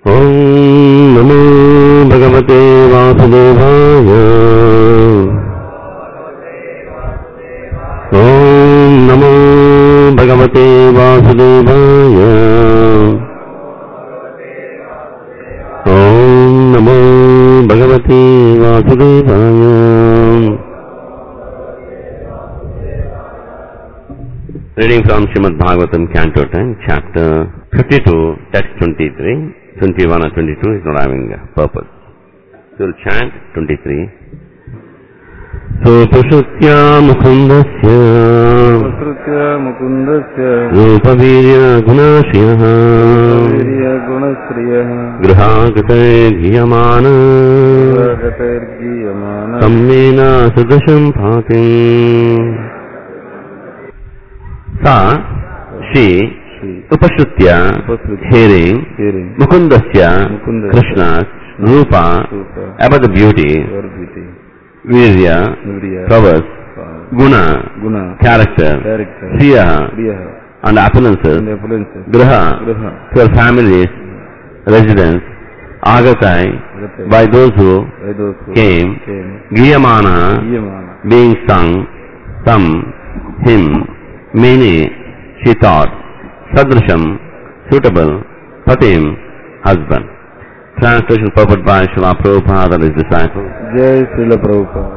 ॐ नमो भगवते वासुदेवाय ॐ नमो भगवते वासुदेवाय ॐ नमो भगवते वासुदेवाय Reading from Srimad Bhagavatam, Canto 10, Chapter 52, Text 23, 21 or 22 is not having a purpose. So we'll chant 23. सुपशुत्या मुकुन्दस्य संस्कृत्य मुकुन्दस्य रूपवीर्यगुणाश्रियः वीर्यगुणश्रियः गृहागतैर्गीयमान गतैर्गीयमान सम्येन सदृशम् भातिम् सा she उपश्रुत्य hearing hearing Mukundasya, Mukundasya, Krishna's, Rupa, Rupa, about the beauty, your beauty, Virya, Virya, Prabhas, Guna, Guna, character, character, Shriya, Priya, and appearances, and appearances, Graha, Graha, to your families, residence, Agatai, Agatai, by those who by those who came, came, Giyamana, Giyamana, being sung, some, him, many, she thought, Sadrisham, suitable, Patim, husband. Translation purport by Srila Prabhupada and his disciples. Jai Srila Prabhupada.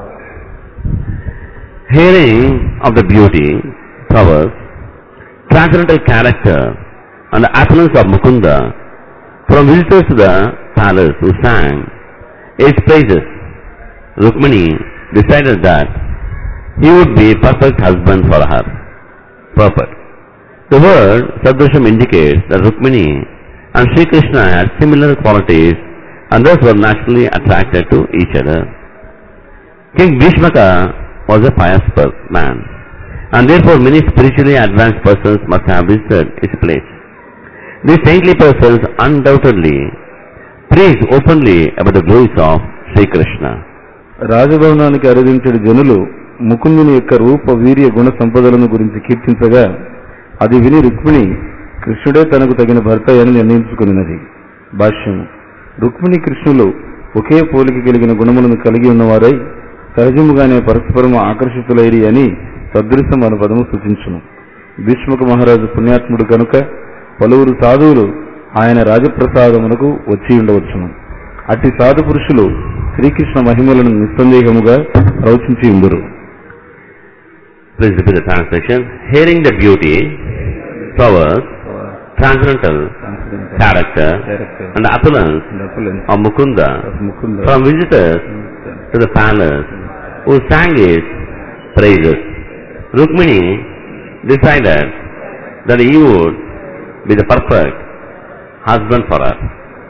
Hearing of the beauty, powers, transcendental character, and the appearance of Mukunda, from visitors to the palace who sang its praises, Rukmini decided that he would be perfect husband for her. Perfect. The word Sadrisham indicates that Rukmini and Sri Krishna had similar qualities and thus were naturally attracted to each other. King Bhishmaka was a pious per- man, and therefore many spiritually advanced persons must have visited his place. These saintly persons undoubtedly praise openly about the glories of Sri Krishna. రాజభవనానికి అరదించడి జనులు ముకుందుని యొక్క రూప వీర్య గుణ సంపదలను గురించి కీర్తించగా అది విని రుక్మిణి కృష్ణుడే తనకు తగిన భర్త అని నిర్ణయించుకున్నది భాష్యం రుక్మిణి కృష్ణులు ఒకే పోలిక కలిగిన గుణములను కలిగి ఉన్నవారై సహజముగానే పరస్పరం ఆకర్షితులైరి అని సదృశం అను పదము సూచించును భీష్మక మహారాజు పుణ్యాత్ముడు కనుక పలువురు సాధువులు ఆయన రాజప్రసాదమునకు వచ్చి ఉండవచ్చును అట్టి సాధు పురుషులు శ్రీకృష్ణ మహిమలను నిస్సందేహముగా ప్రవచించి ఉందరు Please repeat the translation. Hearing the beauty, powers, transcendental character, and appearance of Mukunda from visitors to the palace who sang his praises. Rukmini decided that he would be the perfect husband for her.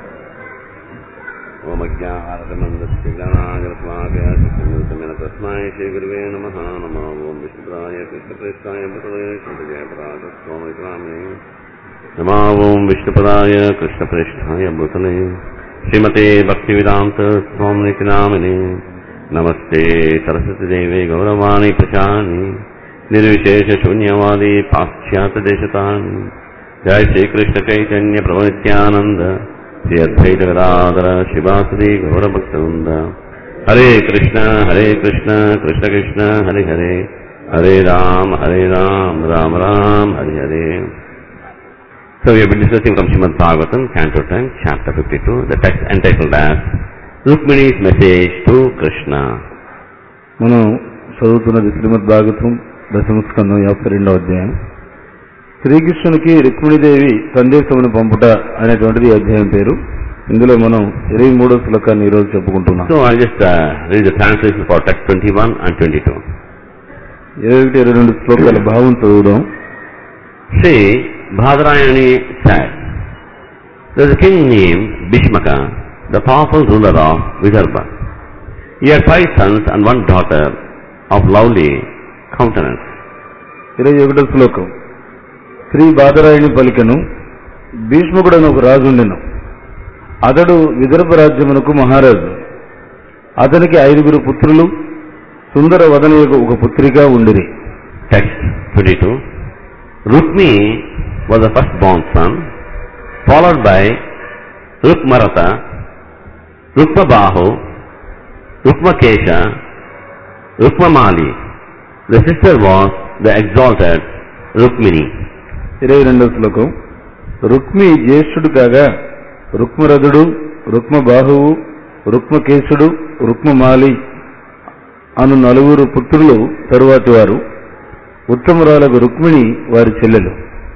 ఓం అజ్ఞానమందస్య గణాగరస్వాభ్యాస సంయుతమైన తస్మై శ్రీ గురువే నమః నమో ఓం విష్ణుప్రాయ కృష్ణప్రేష్టాయ మృతలే కృతజయపరాధ స్వామిరామే నమో ఓం విష్ణుపదాయ కృష్ణప్రేష్టాయ మృతలే శ్రీమతే భక్తివేదాంత స్వామికి nominee నమస్తే సరస్వతి దేవే గౌరవాణి ప్రచాని నిర్విశేష శూన్యవాది పాశ్చాత్య దేశతాని జయ శ్రీకృష్ణ చైతన్య ప్రభు నిత్యానంద శ్రీ అద్వైత Gadadhara శివాసుది గౌరభక్తవృంద Hare Krishna Hare Krishna Krishna Krishna Hari Hare Hare Rama Hare Rama Rama Rama Hari Hare So we have been discussing from Srimad Bhagavatam, Canto 10, Chapter 52, the text entitled as Rukmini's Message to Krishna. మనం చదువుతున్నది శ్రీమద్ భాగవతం దశమస్కందం యాభై రెండవ అధ్యాయం శ్రీకృష్ణునికి రుక్మిణీదేవి సందేశమును పంపుట అనేటువంటిది ఈ అధ్యాయం పేరు ఇందులో మనం ఇరవై మూడో శ్లోకాన్ని ఈరోజు చెప్పుకుంటున్నాం So I'll just uh, read the translation for text 21 and 22. ఇరవై ఒకటి ఇరవై రెండు శ్లోకాల భావం చదువుదాం Sri Bhadrayani said, There was a king named Bhishmaka, the powerful ruler of Vidarbha. He had five sons and one daughter of lovely countenance. ఇరవై ఒకటో శ్లోకం శ్రీ బాదరాయణి పలికను భీష్ముకుడను ఒక రాజు ఉండెను అతడు విదర్భ రాజ్యమునకు మహారాజు అతనికి ఐదుగురు పుత్రులు సుందర వదనయకు ఒక పుత్రిక ఉండిరి Text 22. Rukmi was the firstborn son, followed by Rukmarata, Rukmabahu, Rukmakesha, Rukmamali. The sister was the exalted Rukmini. ఇరవై రెండవ శ్లోకం రుక్మి జ్యేష్ఠుడు కాగా రుక్మరథుడు రుక్మబాహువు రుక్మకేశుడు రుక్మమాలి అను నలుగురు పుత్రులు తరువాతి వారు ఉత్తమురాలకు రుక్మిణి వారి చెల్లెలు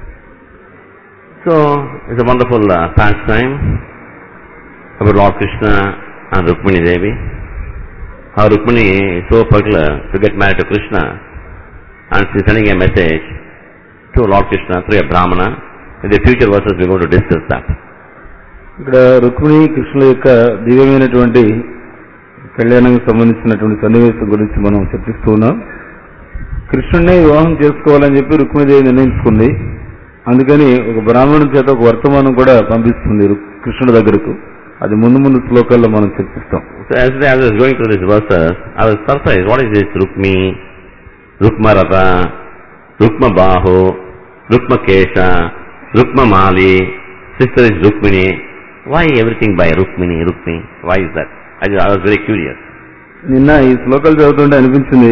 So, it's a wonderful uh, pastime about Lord Krishna and Rukmini Devi. How Rukmini is so particular to get married to Krishna and she's sending a message to Lord Krishna through a Brahmana. In the future verses we're going to discuss that. ఇక్కడ రుక్మిణి కృష్ణుల యొక్క దివ్యమైనటువంటి కళ్యాణానికి సంబంధించినటువంటి సన్నివేశం గురించి మనం చర్చిస్తూ ఉన్నాం కృష్ణుడినే వివాహం చేసుకోవాలని చెప్పి రుక్మిణీదేవి నిర్ణయించుకుంది అందుకని ఒక బ్రాహ్మణుని చేత ఒక వర్తమానం కూడా పంపిస్తుంది రు- కృష్ణుడి దగ్గరకు అది ముందు ముందు శ్లోకాల్లో మనం చర్చిస్తాం So as I was going through these verses, I was surprised. What is this Rukmi, Rukmarata, Rukmabahu, Rukmakesha, Rukmamali, sister is Rukmini. Why everything by Rukmini, Rukmi? Why is that? I, I was very curious. నిన్న ఈ శ్లోకాలు చదువుతుంటే అనిపించింది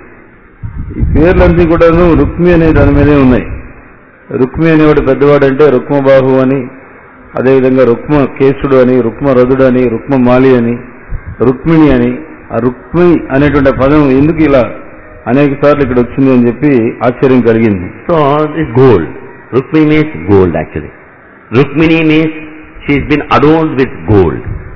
ఈ పేర్లన్నీ కూడాను రుక్మి అనే దాని మీదే ఉన్నాయి రుక్మి అనేవాడు పెద్దవాడు అంటే రుక్మబాహు అని అదేవిధంగా రుక్మ కేశుడు అని రుక్మ రథుడు అని రుక్మ మాలి అని రుక్మిణి అని ఆ రుక్మి అనేటువంటి పదం ఎందుకు ఇలా అనేక సార్లు ఇక్కడ వచ్చింది అని చెప్పి ఆశ్చర్యం కలిగింది So this gold. Rukmi means gold actually. Rukmini means she's been adorned with gold.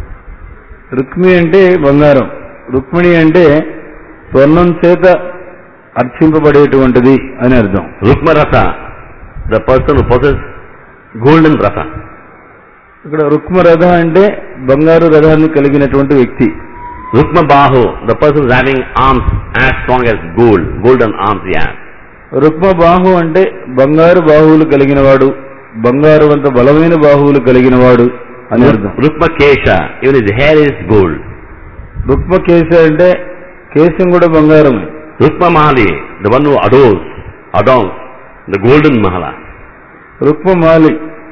Rukmi అంటే బంగారం రుక్మిణి అంటే స్వర్ణం చేత అర్చింపబడేటువంటిది అని అర్థం Rukmarata, the person who possesses golden rata. ఇక్కడ రుక్మ రథ అంటే బంగారు రథాన్ని కలిగినటువంటి వ్యక్తి Rukmabahu, the person who's having arms as strong as gold, golden arms he has. రుక్మ బాహు అంటే బంగారు బాహువులు కలిగిన వాడు బంగారు అంత బలమైన బాహువులు కలిగిన వాడు అని అర్థం Rukma Kesha, even his hair is gold. రుక్మ కేశ అంటే కేశం కూడా బంగారమే Rukma Mahali, the one who adores, adorns the golden Mahala. రుక్మ మాలి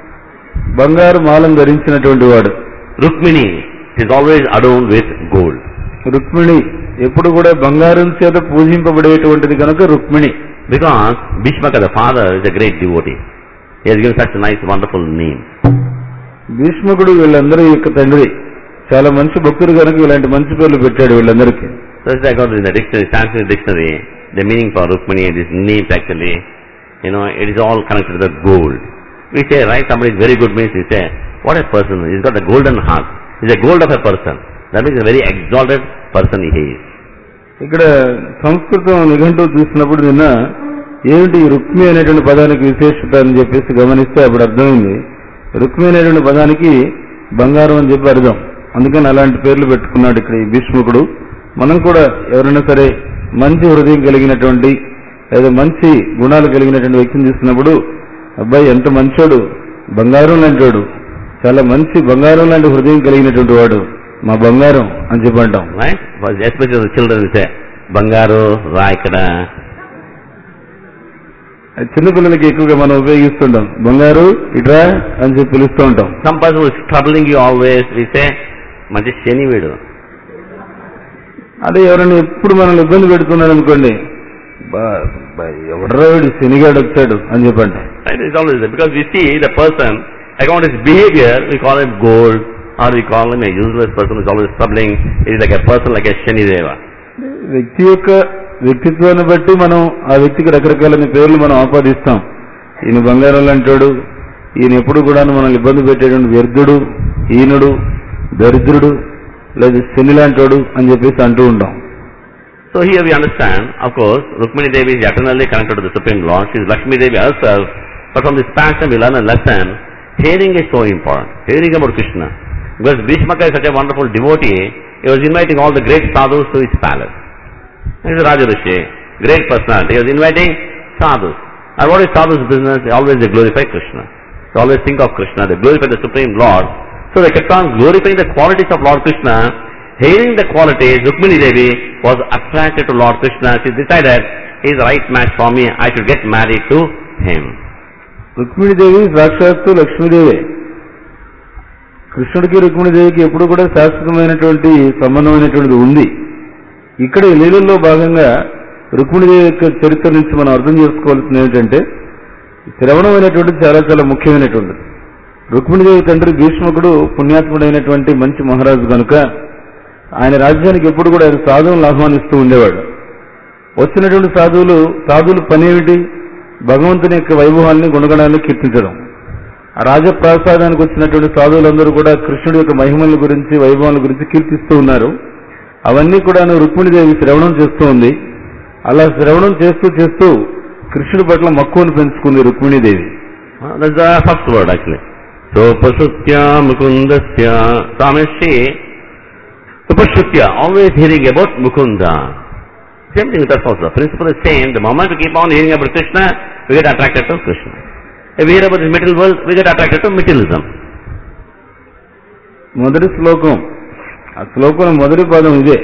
బంగారు మాలం ధరించినటువంటి వాడు Rukmini is always adorned with gold. Rukmini ఎప్పుడు కూడా బంగారం చేత పూజింపబడేటువంటిది కనుక Rukmini Because Bhishmaka, the father, is a great devotee. He has given such a nice, wonderful name. భీష్మకుడు వీళ్ళందరి యొక్క తండ్రి చాలా మంచి భక్తుడు కనుక ఇలాంటి మంచి పేర్లు పెట్టాడు వీళ్ళందరికీ So as I got in the dictionary, Sanskrit dictionary, the meaning for Rukmini, these names actually, you know, it is all connected to the gold. We say, right, somebody is very good means we say, what a person, he's got a golden heart. He's a gold of a person. That means a very exalted person he is. ఇక్కడ సంస్కృతం నిఘంటువు చూసినప్పుడు నిన్న ఏమిటి ఈ రుక్మి అనేటువంటి పదానికి విశేషత అని చెప్పేసి గమనిస్తే అప్పుడు అర్థమైంది రుక్మి అనేటువంటి పదానికి బంగారం అని చెప్పి అర్థం అందుకని అలాంటి పేర్లు పెట్టుకున్నాడు ఇక్కడ ఈ భీష్ముకుడు మనం కూడా ఎవరైనా సరే మంచి హృదయం కలిగినటువంటి లేదా మంచి గుణాలు కలిగినటువంటి వ్యక్తిని చూసినప్పుడు అబ్బాయి ఎంత మంచోడు బంగారం లాంటివాడు చాలా మంచి బంగారం లాంటి హృదయం కలిగినటువంటి వాడు మా బంగారం అని చెప్పి అంటాం Right? For Especially the children we say, Bangaru, Raikada. చిన్నపిల్లలకి ఎక్కువగా మనం ఉపయోగిస్తుంటాం బంగారు ఇట్రా అని చెప్పి పిలుస్తూ ఉంటాం Some person who is troubling you always, we say, మంచి శని వీడు అదే ఎవరైనా ఎప్పుడు మనల్ని ఇబ్బంది పెడుతున్నాడు అనుకోండి బా- బా, ఎవడ్రా వీడు శనిగాడు వచ్చాడు అని చెప్పండి Right? It's always there. Because we see the person, according to his behavior, we call him gold, or we call him a useless person who is always troubling. He is like a person like a Shani Deva. వ్యక్తి యొక్క వ్యక్తిత్వాన్ని బట్టి మనం ఆ వ్యక్తికి రకరకాల పేర్లు మనం ఆపాదిస్తాం ఈయన బంగారం లాంటాడు ఈయన ఎప్పుడు కూడా మనల్ని ఇబ్బంది పెట్టేటువంటి వ్యర్థుడు ఈయనుడు దరిద్రుడు లేదా శని లాంటోడు అని చెప్పేసి అంటూ ఉంటాం So here we understand, of course, Rukmini Devi is eternally connected to the Supreme Lord. She is Lakshmi Devi herself. But from this passion we learn a lesson. Hearing is so important. Hearing about Krishna. Because Bhishmaka is such a wonderful devotee, he was inviting all the great sadhus to his palace. He is a Raja Rishi, great personality. He was inviting sadhus. And what is sadhus business? Always they glorify Krishna. They always think of Krishna. They glorify the Supreme Lord. So they kept on glorifying the qualities of Lord Krishna. Hearing the qualities, Rukmini Devi was attracted to Lord Krishna. She decided, he is the right match for me. I should get married to him. Rukmini Devi సాక్షాత్తు లక్ష్మీదేవి కృష్ణుడికి రుక్మిణీదేవికి ఎప్పుడు కూడా శాశ్వతమైనటువంటి సంబంధమైనటువంటిది ఉంది ఇక్కడ ఈ లీలల్లో భాగంగా రుక్మిణీదేవి యొక్క చరిత్ర నుంచి మనం అర్థం చేసుకోవాల్సింది ఏమిటంటే శ్రవణం అనేటువంటిది చాలా చాలా ముఖ్యమైనటువంటిది రుక్మిణీదేవి తండ్రి భీష్మకుడు పుణ్యాత్ముడైనటువంటి మంచి మహారాజు కనుక ఆయన రాజ్యానికి ఎప్పుడు కూడా ఆయన సాధువులను ఆహ్వానిస్తూ ఉండేవాడు వచ్చినటువంటి సాధువులు సాధువుల పని ఏమిటి భగవంతుని యొక్క వైభవాన్ని గుణగణాన్ని కీర్తించడం ఆ రాజప్రాసాదానికి వచ్చినటువంటి సాధువులందరూ కూడా కృష్ణుడి యొక్క మహిమల గురించి వైభవాల గురించి కీర్తిస్తూ ఉన్నారు అవన్నీ కూడా రుక్మిణీదేవి శ్రవణం చేస్తూ ఉంది అలా శ్రవణం చేస్తూ చేస్తూ కృష్ణుడి పట్ల మక్కువను పెంచుకుంది Rukmini Devi Uh, that's the first word actually. So, Pasutya Mukundasya Samashi Upashutya, always hearing about Mukunda. Same thing with us also. Principle is same. The moment we keep on hearing about Krishna, we get attracted to Krishna. If we hear about the material world, we get attracted to materialism. మొదటి శ్లోకం ఆ శ్లోకం మొదటి పదం ఇదే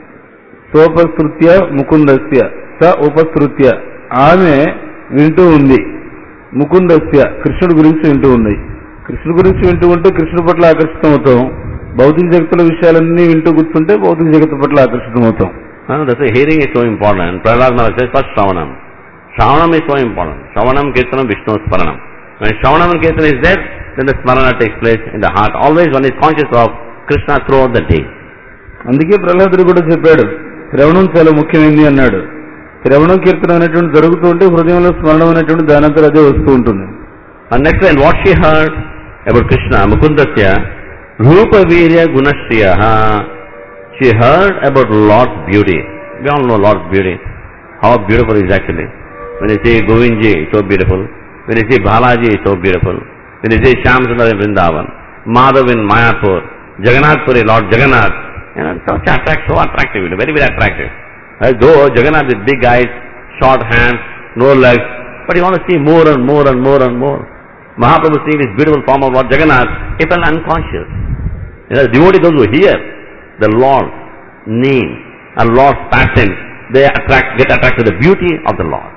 సోపసృత్య ముకుందస్య స ఉపసృత్య ఆమె వింటూ ఉంది ముకుందస్య కృష్ణుడి గురించి వింటూ ఉంది కృష్ణుడి గురించి వింటూ ఉంటే కృష్ణుడి పట్ల ఆకర్షితం అవుతాం భౌతిక జగత్తుల విషయాలన్నీ వింటూ కూర్చుంటే భౌతిక జగత్తు పట్ల ఆకర్షితం అవుతాం Uh, that's why hearing is so important. Prahlad Maharaj says first Shravanam. Shravanam is so important. Shravanam, Kirtanam, Vishnu, Smaranam. When Shravanam and Kirtanam is there, then the Smarana takes place in the heart. Always one is conscious of Krishna throughout the day. అందుకే ప్రహ్లాదుడు కూడా చెప్పాడు శ్రవణం చాలా ముఖ్యమైనది అన్నాడు శ్రవణం కీర్తనం అనేటువంటి జరుగుతూ ఉంటే హృదయంలో స్మరణం అనేటువంటి దానంతరం అదే వస్తూ ఉంటుంది And next line, what she heard about Krishna, Mukundasya, Rupa Virya Gunashriyaha. She heard about Lord's beauty. We all know Lord's beauty. How beautiful is actually. When you see Govindji, it's so beautiful. When you see Balaji, it's so beautiful. When you see Shyamsundar in Vrindavan, Madhav in Mayapur, Jagannath Puri, Lord Jagannath, you know, such attract, so attractive, you know, very, very attractive. As though Jagannath with big eyes, short hands, no legs, but you want to see more and more and more and more. Mahaprabhu seeing this beautiful form of Lord Jagannath, he felt unconscious. You know, devotees those who hear the Lord's name and Lord's passion, they attract, get attracted to the beauty of the Lord.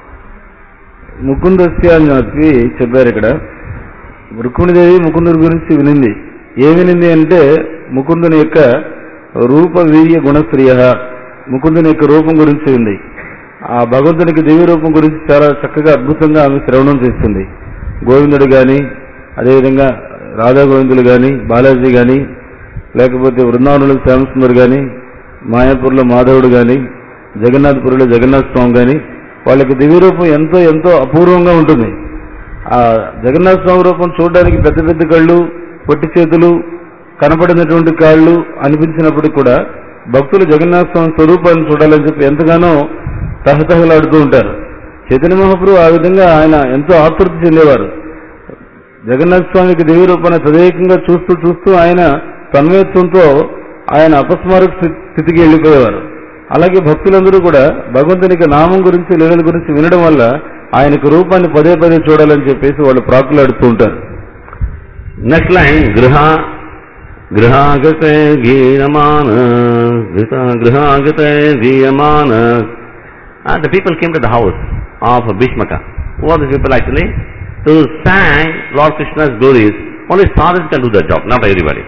ముకుందస్య అని చెప్పి చెప్పారు ఇక్కడ రుక్మిణిదేవి ముకుందుడి గురించి వినింది ఏం వినింది అంటే ముకుందుని యొక్క రూప వీర్య గుణశ్రియ ముకుందుని యొక్క రూపం గురించి ఉంది ఆ భగవంతునికి దివ్య రూపం గురించి చాలా చక్కగా అద్భుతంగా ఆమె శ్రవణం చేస్తుంది గోవిందుడు గాని అదేవిధంగా రాధా గోవిందులు గాని బాలాజీ గాని లేకపోతే వృందావనంలో శ్యామసుందర్ గాని మాయాపూర్లో మాధవుడు గాని జగన్నాథపురిలో జగన్నాథ స్వామి గాని వాళ్ళకి దివ్య రూపం ఎంతో ఎంతో అపూర్వంగా ఉంటుంది ఆ జగన్నాథ స్వామి రూపం చూడడానికి పెద్ద పెద్ద కళ్ళు పొట్టి చేతులు కనపడినటువంటి కాళ్ళు అనిపించినప్పటికీ కూడా భక్తులు జగన్నాథ స్వామి స్వరూపాన్ని చూడాలని చెప్పి ఎంతగానో తహతహలాడుతూ ఉంటారు చైతన్య మహాప్రభు ఆ విధంగా ఆయన ఎంతో ఆతృత చెందేవారు జగన్నాథ స్వామికి దివ్య రూపాన్ని తదేకంగా చూస్తూ చూస్తూ ఆయన తన్మయత్వంతో ఆయన అపస్మారక స్థి- స్థితికి వెళ్ళిపోయేవారు అలాగే భక్తులందరూ కూడా భగవంతునికి నామం గురించి లీలల గురించి వినడం వల్ల ఆయనకు రూపాన్ని పదే పదే చూడాలని చెప్పేసి వాళ్ళు ప్రాకులాడుతూ ఉంటారు Next line, Griha, Grihagate Giyamana, Grihagate Giyamana. Uh, the people came to the house of Bhishmaka. Who are these people actually? To sang Lord Krishna's glories. Only sadhus can do the job, not everybody.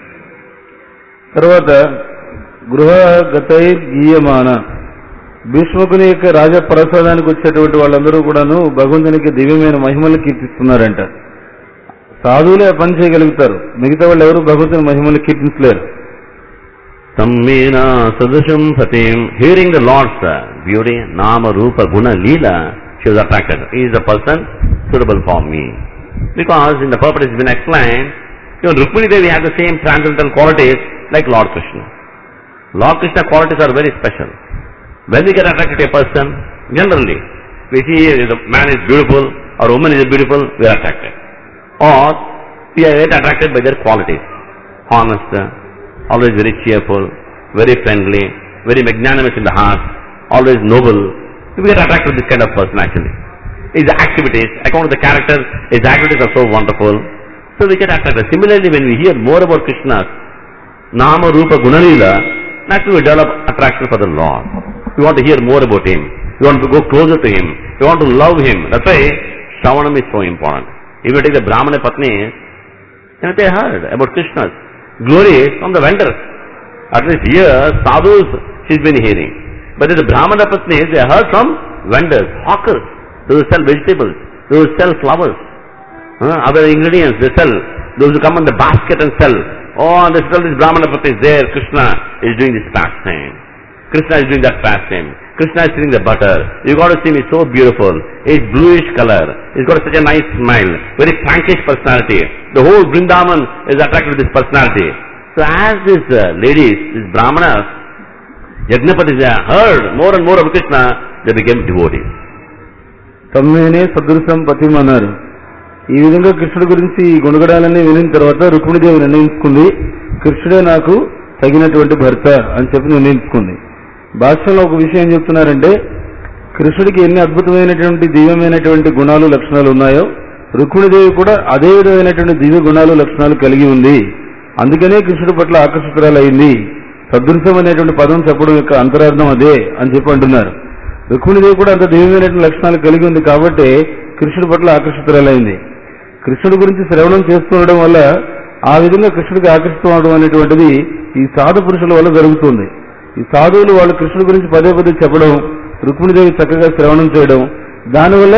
తర్వాత గృహగతై గీయమాన భీష్మకుని యొక్క రాజప్రసాదానికి వచ్చేటువంటి వాళ్ళందరూ కూడాను భగవంతునికి దివ్యమైన మహిమలు కీర్తిస్తున్నారంట సాధువులే ఆ పని చేయగలుగుతారు మిగతా వాళ్ళు ఎవరు భగవంతుని మహిమలు కీర్తించలేరు Sammena Sadasham Satim, hearing the Lord's uh, beauty, Nama Rupa Guna Leela, she was attracted. He is the person suitable for me. Because in the purport has been explained, even Rukmini Devi has the same transcendental qualities like Lord Krishna. Lord Krishna qualities are very special. When we get attracted to a person, generally, we see the man is beautiful or woman is beautiful, we are attracted. Or we are get attracted by their qualities. Honest, always very cheerful, very friendly, very magnanimous in the heart, always noble. We get attracted to this kind of person actually. His activities, according to the character, his activities are so wonderful. So we get attracted. Similarly, when we hear more about Krishna's Nama Rupa Gunalila, naturally we develop attraction for the Lord. We want to hear more about Him. We want to go closer to Him. We want to love Him. That's why Shravanam is so important. If you take the Brahmana Patni, You know, they heard about Krishna's glory from the vendors. At least here, sadhus she's been hearing. But the Brahmana Patnis, they heard from vendors, hawkers, those who sell vegetables, those who sell flowers, huh, other ingredients they sell, those who come in the basket and sell. Oh, and they sell this Brahmana Patnis there, Krishna is doing this pastime. Krishna is doing that pastime. Krishna is selling the butter. You got to see me so beautiful. It's bluish color. He's got such a nice smile. Very prankish personality. The whole Vrindavan is attracted to this personality. So as these uh, ladies, these brahmanas, Yajnapatis uh, heard more and more of Krishna, they became devotees. తమ్మినే సదృశం పతిం అన్నారు ఈ విధంగా కృష్ణుడి గురించి ఈ గుణగడాలన్నీ వినిన తర్వాత రుక్మిణీదేవి నిర్ణయించుకుంది కృష్ణుడే నాకు తగినటువంటి భర్త అని చెప్పి నిర్ణయించుకుంది భాష్యంలో ఒక విషయం ఏం చెప్తున్నారంటే కృష్ణుడికి ఎన్ని అద్భుతమైనటువంటి దివ్యమైనటువంటి గుణాలు లక్షణాలు ఉన్నాయో రుక్మిణీదేవి కూడా అదే విధమైనటువంటి దివ్య గుణాలు లక్షణాలు కలిగి ఉంది అందుకనే కృష్ణుడి పట్ల ఆకర్షితురాలయ్యింది సదృశం అనేటువంటి పదం చెప్పడం యొక్క అంతరార్థం అదే అని చెప్పి అంటున్నారు రుక్మిణీదేవి కూడా అంత దివ్యమైనటువంటి లక్షణాలు కలిగి ఉంది కాబట్టి కృష్ణుడి పట్ల ఆకర్షితురాలైంది కృష్ణుడి గురించి శ్రవణం చేస్తుండడం వల్ల ఆ విధంగా కృష్ణుడికి ఆకర్షితం అవడం అనేటువంటిది ఈ సాధు పురుషుల వల్ల జరుగుతుంది ఈ సాధువులు వాళ్ళు కృష్ణుడి గురించి పదే పదే చెప్పడం రుక్మిణీదేవి చక్కగా శ్రవణం చేయడం దానివల్ల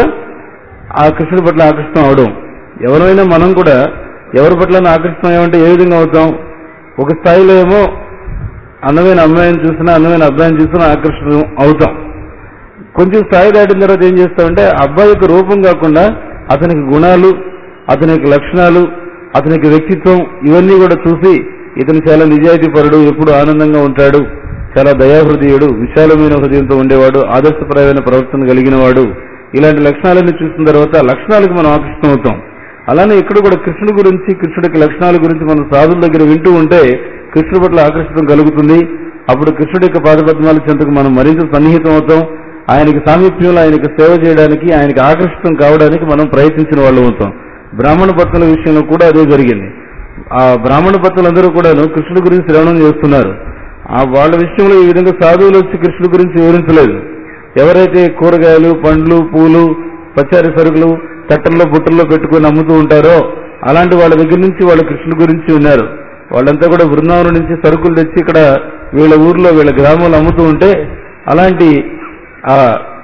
ఆ కృష్ణుడి పట్ల ఆకర్షితం అవడం ఎవరైనా మనం కూడా ఎవరి పట్ల ఆకర్షితం అయ్యామంటే ఏ విధంగా అవుతాం ఒక స్థాయిలో ఏమో అందమైన అమ్మాయిని చూసినా అందమైన అబ్బాయిని చూసినా ఆకర్షితం అవుతాం కొంచెం స్థాయి దాటిన తర్వాత ఏం చేస్తామంటే అబ్బాయి యొక్క రూపం కాకుండా అతనికి గుణాలు అతని యొక్క లక్షణాలు అతని యొక్క వ్యక్తిత్వం ఇవన్నీ కూడా చూసి ఇతను చాలా నిజాయితీపరుడు ఎప్పుడు ఆనందంగా ఉంటాడు చాలా దయాహృదయుడు విశాలమైన హృదయంతో ఉండేవాడు ఆదర్శపరమైన ప్రవర్తన కలిగిన వాడు ఇలాంటి లక్షణాలన్నీ చూసిన తర్వాత ఆ లక్షణాలకు మనం ఆకర్షితం అవుతాం అలానే ఇక్కడ కూడా కృష్ణుడి గురించి కృష్ణుడికి లక్షణాల గురించి మనం సాధుల దగ్గర వింటూ ఉంటే కృష్ణుడి పట్ల ఆకర్షితం కలుగుతుంది అప్పుడు కృష్ణుడి యొక్క పాదపద్మాల చెంతకు మనం మరింత సన్నిహితం అవుతాం ఆయనకి సామీప్యంలో ఆయనకి సేవ చేయడానికి ఆయనకి ఆకర్షితం కావడానికి మనం ప్రయత్నించిన వాళ్ళు అవుతాం బ్రాహ్మణ పత్నుల విషయంలో కూడా అదే జరిగింది ఆ బ్రాహ్మణ పత్నులందరూ కూడాను కృష్ణుడి గురించి శ్రవణం చేస్తున్నారు ఆ వాళ్ళ విషయంలో ఈ విధంగా సాధువులు వచ్చి కృష్ణుడి గురించి వివరించలేదు ఎవరైతే కూరగాయలు పండ్లు పూలు పచారి సరుకులు తట్టల్లో బుట్టల్లో పెట్టుకుని అమ్ముతూ ఉంటారో అలాంటి వాళ్ళ దగ్గర నుంచి వాళ్ళ కృష్ణుడి గురించి విన్నారు వాళ్ళంతా కూడా బృందావనం నుంచి సరుకులు తెచ్చి ఇక్కడ వీళ్ళ ఊర్లో వీళ్ళ గ్రామంలో అమ్ముతూ ఉంటే అలాంటి ఆ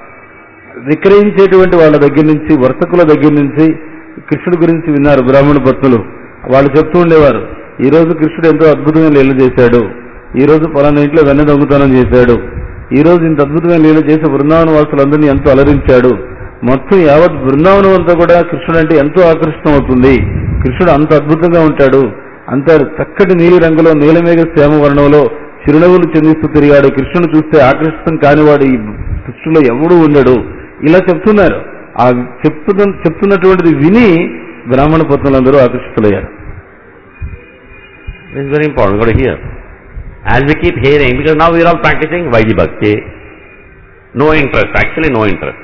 విక్రయించేటువంటి వాళ్ళ దగ్గర నుంచి వర్తకుల దగ్గర నుంచి కృష్ణుడి గురించి విన్నారు బ్రాహ్మణ భక్తులు వాళ్ళు చెప్తూ ఉండేవారు ఈ రోజు కృష్ణుడు ఎంతో అద్భుతమైన లీల చేశాడు ఈ రోజు పలానా ఇంట్లో వెన్న దొంగతనం చేశాడు ఈ రోజు ఇంత అద్భుతమైన లీల చేసి బృందావన వాసులందరినీ ఎంతో అలరించాడు మొత్తం యావత్ బృందావనం అంతా కూడా కృష్ణుడు అంటే ఎంతో ఆకర్షితం అవుతుంది కృష్ణుడు అంత అద్భుతంగా ఉంటాడు అంత చక్కటి నీలి రంగులో నీలమేఘ శ్యామ వర్ణంలో చిరునవ్వులు చెందిస్తూ తిరిగాడు కృష్ణుడు చూస్తే ఆకర్షితం కానివాడు ఈ సృష్టిలో ఎవడూ ఉండడు ఇలా చెప్తున్నారు ఆ చెప్తున్న చెప్తున్నటువంటిది విని బ్రాహ్మణ పత్నులందరూ ఆకర్షితులయ్యారు This is very important. Got to hear. As we keep hearing, because now we are all practicing Vaidhi Bhakti. No interest, actually no interest.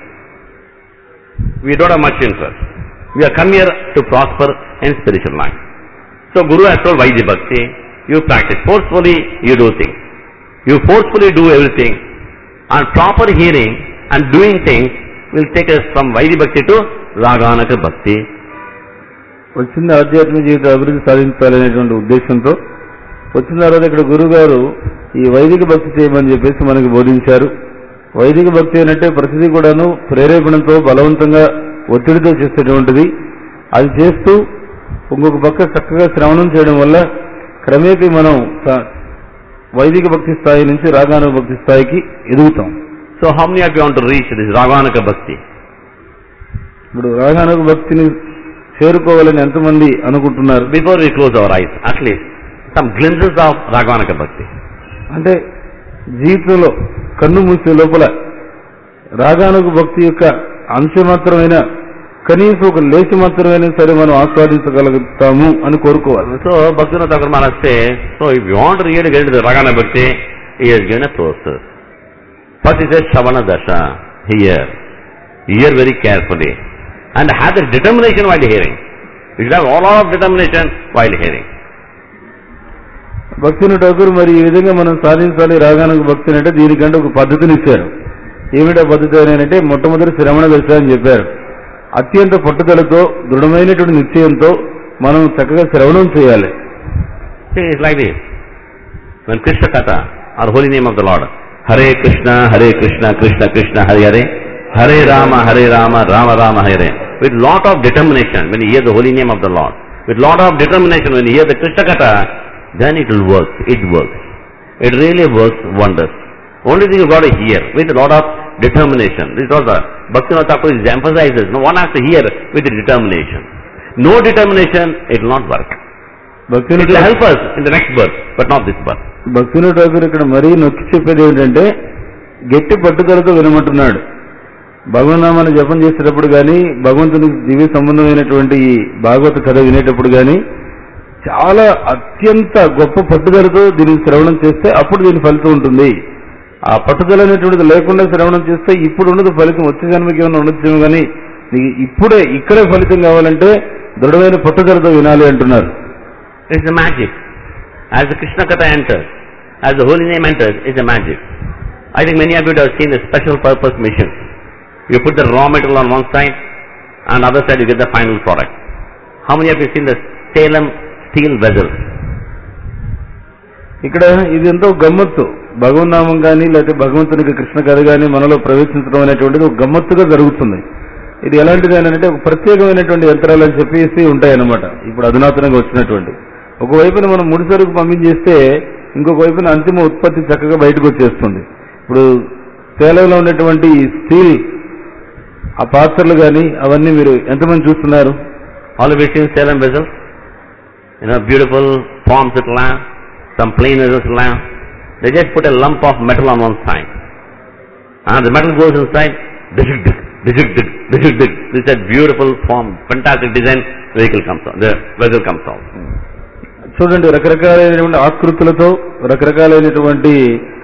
We don't have much interest. We are come here to prosper in spiritual life. So Guru has told Vaidhi Bhakti, you practice. Forcefully you do things. You forcefully do everything. And proper hearing and doing things will take us from Vaidhi Bhakti to Raganaka Bhakti. వచ్చింది ఆధ్యాత్మిక జీవిత అభివృద్ధి సాధించాలనేటువంటి ఉద్దేశంతో వచ్చిన తర్వాత ఇక్కడ గురువు గారు ఈ వైదిక భక్తి చేయమని చెప్పేసి మనకి బోధించారు వైదిక భక్తి అంటే ప్రతిదీ కూడాను ప్రేరేపణతో బలవంతంగా ఒత్తిడితో చేసేటువంటిది అది చేస్తూ ఇంకొక పక్క చక్కగా శ్రవణం చేయడం వల్ల క్రమేపీ మనం స- వైదిక భక్తి స్థాయి నుంచి రాగాను భక్తి స్థాయికి ఎదుగుతాం So how many of you want to reach this Raganaka Bhakti? ఇప్పుడు రాగాను భక్తిని చేరుకోవాలని ఎంతమంది అనుకుంటున్నారు Before we close our eyes, at least some glimpses of Raganaka Bhakti. అంటే జీవితంలో కన్ను మూసే లోపల రాగానుగు భక్తి యొక్క అంశమాత్రమైన కనీసం ఒక లేచి మాత్రమైనా సరే మనం ఆస్వాదించగలుగుతాము అని కోరుకోవాలి So Bhaktivinoda Thakur Maharaj says, so if you want to really get into the Ragana Bhakti, he has given a process. First he says Shavana Dasha, hear. Hear very carefully. And have the determination while hearing. You should have all of determination while hearing. భక్తిని ఠాకూర్ మరి ఈ విధంగా మనం సాధించాలి రాగానుగు భక్తిని అంటే దీనికంటే ఒక పద్ధతిని ఇచ్చారు ఏమిటా పద్ధతి అని అంటే మొట్టమొదటి శ్రవణ దశ అని చెప్పారు అత్యంత పట్టుదలతో దృఢమైనటువంటి నిశ్చయంతో మనం చక్కగా శ్రవణం చేయాలి See, it's like this. When Krishna Katha, or holy name of the Lord, Hare Krishna, Hare Krishna, Krishna Krishna, Hare Hare, Hare Rama, Hare Rama, Rama Rama, Hare. With lot of determination, when you hear the holy name of the Lord, with lot of determination, when you hear the Krishna Katha, then it will work. It works. It really works wonders. Only thing you got to hear with a lot of determination. This is what the Bhaktivinoda Thakur is emphasizes. No one has to hear with determination. No determination, it will not work. భక్తిని It will help us in the next birth, but not this birth. భక్తిని ఠాకూర్ ఇక్కడ మరీ నొక్కి చెప్పేది ఏమిటంటే గట్టి పట్టుదలతో వినమంటున్నాడు భగవన్నామాన్ని జపం చేసేటప్పుడు కానీ భగవంతుని దివ్య సంబంధమైనటువంటి ఈ భాగవత కథ వినేటప్పుడు కానీ చాలా అత్యంత గొప్ప పట్టుదలతో దీనికి శ్రవణం చేస్తే అప్పుడు దీని ఫలితం ఉంటుంది ఆ పట్టుదల అనేటువంటిది లేకుండా శ్రవణం చేస్తే ఇప్పుడు ఉండదు ఫలితం వచ్చే జన్మకి ఏమైనా ఉండొచ్చేమో కానీ నీకు ఇప్పుడే ఇక్కడే ఫలితం కావాలంటే దృఢమైన పట్టుదలతో వినాలి అంటున్నారు It's a magic. As the Krishna Katha enters, as the holy name enters, it's a magic. I think many of you have seen the special purpose machine. You put the raw material on one side, and other side you get the final product. How many of you seen the Salem steel vessels? ఇక్కడ ఇది ఎంతో గమ్మత్తు భగవన్నామం కానీ లేకపోతే భగవంతునికి కృష్ణ కథ కానీ మనలో ప్రవేశించడం అనేటువంటిది ఒక గమ్మత్తుగా జరుగుతుంది ఇది ఎలాంటిది అని అంటే ఒక ప్రత్యేకమైనటువంటి యంత్రాలు అని చెప్పేసి ఉంటాయన్నమాట ఇప్పుడు అధునాతనంగా వచ్చినటువంటి ఒకవైపున మనం ముడిసరుకు పంపించేస్తే ఇంకొక వైపున అంతిమ ఉత్పత్తి చక్కగా బయటకు వచ్చేస్తుంది ఇప్పుడు సేలంలో ఉన్నటువంటి ఈ స్టీల్ ఆ పాత్రలు కానీ అవన్నీ మీరు ఎంతమంది చూస్తున్నారు All of you seen Salem vessels? You know, beautiful forms with lamp, some plain vessels lamp. They just put a lump of metal on one side. And the metal goes inside, dig, dig, dig, dig, dig, dig. This is a beautiful form, fantastic design, vehicle comes out, the vessel comes out. చూడండి రకరకాలైనటువంటి ఆకృతులతో రకరకాలైనటువంటి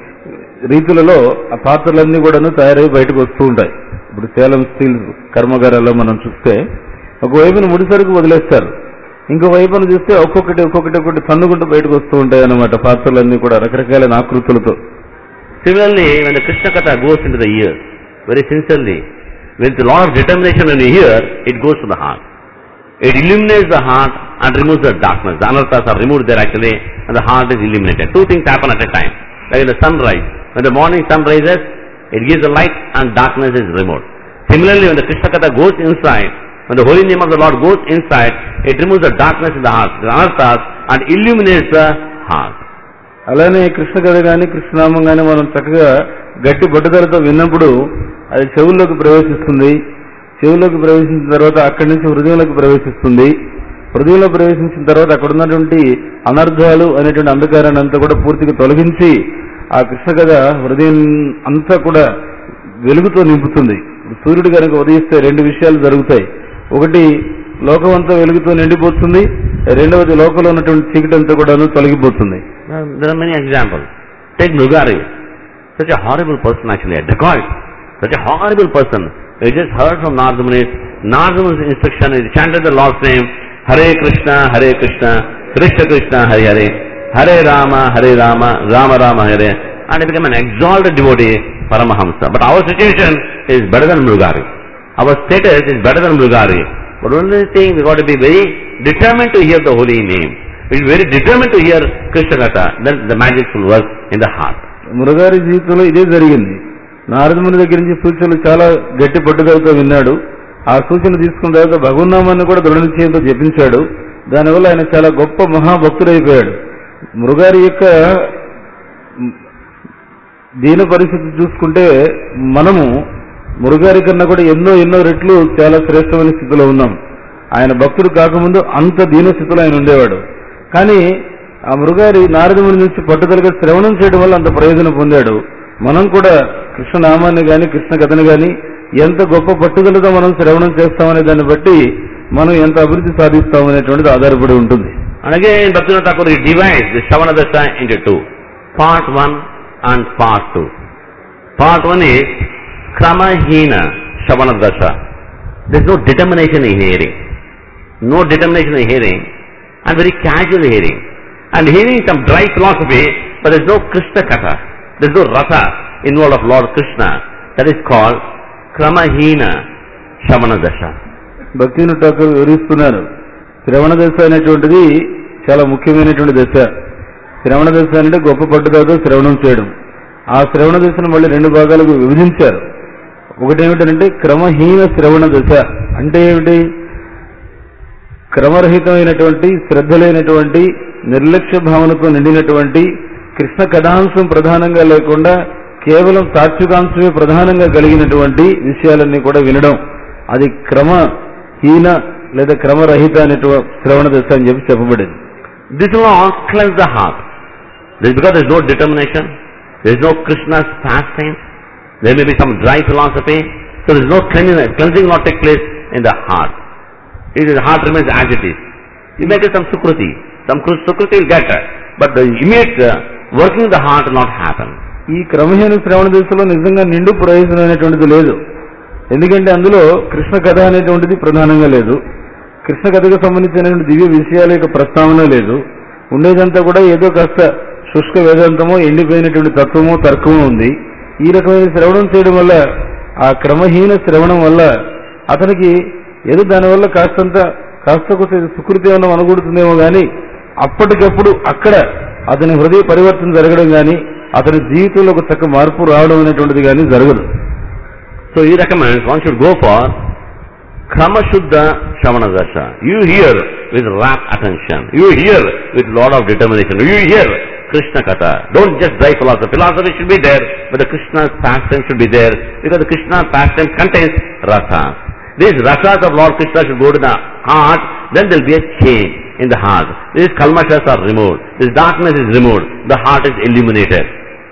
రీతులలో ఆ పాత్రలన్నీ కూడాను తయారై బయటకు వస్తూ ఉంటాయి ఇప్పుడు సేలం స్టీల్ కర్మాగారాల్లో మనం చూస్తే ఒకవైపున ముడిసరుకు వదిలేస్తారు ఇంకో వైపున చూస్తే ఒక్కొక్కటి ఒక్కొక్కటి ఒక్కొక్కటి తన్నుకుంటూ బయటకు వస్తూ ఉంటాయి అన్నమాట పాత్రలన్నీ కూడా రకరకాలైన ఆకృతులతో Similarly, when the Krishna Katha goes into the ear, very sincerely, with a lot of determination when you hear, it goes to the heart. It illuminates the heart and removes the darkness. The anarthas are removed there actually, and the heart is illuminated. Two things happen at a time. Like in the sunrise. When the morning sun rises, it gives the light and darkness is removed. Similarly, when the Krishna Katha goes inside, when the holy name of the Lord goes inside, it removes the darkness in the heart, the anarthas, and illuminates the heart. అలానే కృష్ణ కథ కానీ కృష్ణనామం కానీ మనం చక్కగా గట్టి పట్టుదలతో విన్నప్పుడు అది చెవుల్లోకి ప్రవేశిస్తుంది చెవుల్లోకి ప్రవేశించిన తర్వాత అక్కడి నుంచి హృదయంలోకి ప్రవేశిస్తుంది హృదయంలో ప్రవేశించిన తర్వాత అక్కడ ఉన్నటువంటి అనర్థాలు అనేటువంటి అంధకారాన్ని అంతా కూడా పూర్తిగా తొలగించి ఆ కృష్ణ కథ హృదయం అంతా కూడా వెలుగుతో నింపుతుంది సూర్యుడు కనుక ఉదయిస్తే రెండు విషయాలు జరుగుతాయి ఒకటి లోకం అంతా వెలుగుతో నిండిపోతుంది రెండవది లోకంలో ఉన్నటువంటి చీకటి అంతా కూడాను తొలగిపోతుంది Now, there are many examples. Take Mrugari, such a horrible person actually, a dacoit, such a horrible person. We just heard from Narada Muni, Narada Muni's instruction, he chanted the Lord's name, Hare Krishna, Hare Krishna, Krishna Krishna, Hare Hare, Hare Rama, Hare Rama, Rama Rama, Hare, and he became an exalted devotee, Paramahamsa. But our situation is better than Mrugari. Our status is better than Mrugari. But only thing, we got to be very determined to hear the holy name. We are very determined to hear Krishna Katha, then the magic will work in the heart. మురగారి జీవితంలో ఇదే జరిగింది నారదముని దగ్గర నుంచి సూచనలు చాలా గట్టి పట్టుదలతో విన్నాడు ఆ సూచన తీసుకున్న తర్వాత భగవన్నామాన్ని కూడా దృఢ నిశ్చయంతో జపించాడు దానివల్ల ఆయన చాలా గొప్ప మహాభక్తుడైపోయాడు మృగారి యొక్క మ్, దీన పరిస్థితి చూసుకుంటే మనము మురుగారి కన్నా కూడా ఎన్నో ఎన్నో రెట్లు చాలా శ్రేష్టమైన స్థితిలో ఉన్నాం ఆయన భక్తుడు కాకముందు అంత దీన స్థితిలో ఆయన ఉండేవాడు కానీ ఆ మృగారి నారదముని నుంచి పట్టుదలగా శ్రవణం చేయడం వల్ల అంత ప్రయోజనం పొందాడు మనం కూడా కృష్ణ నామాన్ని గాని కృష్ణ కథని గాని ఎంత గొప్ప పట్టుదలతో మనం శ్రవణం చేస్తామనే దాన్ని బట్టి మనం ఎంత అభివృద్ధి సాధిస్తామనేటువంటిది ఆధారపడి ఉంటుంది And again, Bhaktivinoda Thakur he divides the Shavana Dasha into two. Part 1 and part 2. Part 1 is Kramahina Shavana Dasha. There is no determination in hearing. No determination in hearing and very casual hearing. And hearing some dry philosophy, but there is no Krishna Katha. There is no Rasa involved of Lord Krishna. That is called Kramahina Shavana Dasha. భక్తిని ఠాకూర్ వివరిస్తున్నారు శ్రవణ దశ అనేటువంటిది చాలా ముఖ్యమైనటువంటి దశ శ్రవణ దశ అంటే గొప్ప పట్టుదలతో శ్రవణం చేయడం ఆ శ్రవణ దశను మళ్ళీ రెండు భాగాలకు విభజించారు ఒకటి ఏమిటంటే క్రమహీన శ్రవణ దశ అంటే ఏమిటి క్రమరహితమైనటువంటి శ్రద్ధ లేనటువంటి నిర్లక్ష్య భావనతో నిండినటువంటి కృష్ణ కథాంశం ప్రధానంగా లేకుండా కేవలం తాత్వికాంశమే ప్రధానంగా కలిగినటువంటి విషయాలన్నీ కూడా వినడం అది క్రమహీన లేదా క్రమరహిత అనేటువంటి శ్రవణ దశ అని చెప్పి చెప్పబడింది This will all cleanse the heart. This is because there is no determination, there is no Krishna's pastime, there may be some dry philosophy, so there is no cleanliness, cleansing will not take place in the heart. It is, the heart remains as it is. You make it some sukruti, some kru- sukruti will get it, but the immediate uh, working of the heart will not happen. ఈ క్రమహీన శ్రవణ దశలో నిజంగా నిండు ప్రయోజనం అనేటువంటిది లేదు ఎందుకంటే అందులో కృష్ణ కథ అనేటువంటిది ప్రధానంగా లేదు కృష్ణ కథకు సంబంధించినటువంటి దివ్య విషయాల యొక్క ప్రస్తావన లేదు ఉండేదంతా కూడా ఏదో కాస్త శుష్క వేదాంతమో ఎండిపోయినటువంటి తత్వమో తర్కమో ఉంది ఈ రకమైన శ్రవణం చేయడం వల్ల ఆ క్రమహీన శ్రవణం వల్ల అతనికి ఏదో దానివల్ల కాస్తంత కాస్త కొంత సుకృతి ఏమన్నా అనుకూడుతుందేమో కానీ అప్పటికప్పుడు అక్కడ అతని హృదయ పరివర్తన జరగడం కానీ అతని జీవితంలో ఒక చక్క మార్పు రావడం అనేటువంటిది కానీ జరగదు So he recommends one should go for Krama Shuddha Shavana Dasha. You hear with rapt attention. You hear with lot of determination. You hear Krishna Katha. Don't just dry philosophy. Philosophy should be there, but the Krishna's pastime should be there because the Krishna pastime contains rasas. These rasas of Lord Krishna should go to the heart, then there will be a change in the heart. These kalmashas are removed. This darkness is removed. The heart is illuminated.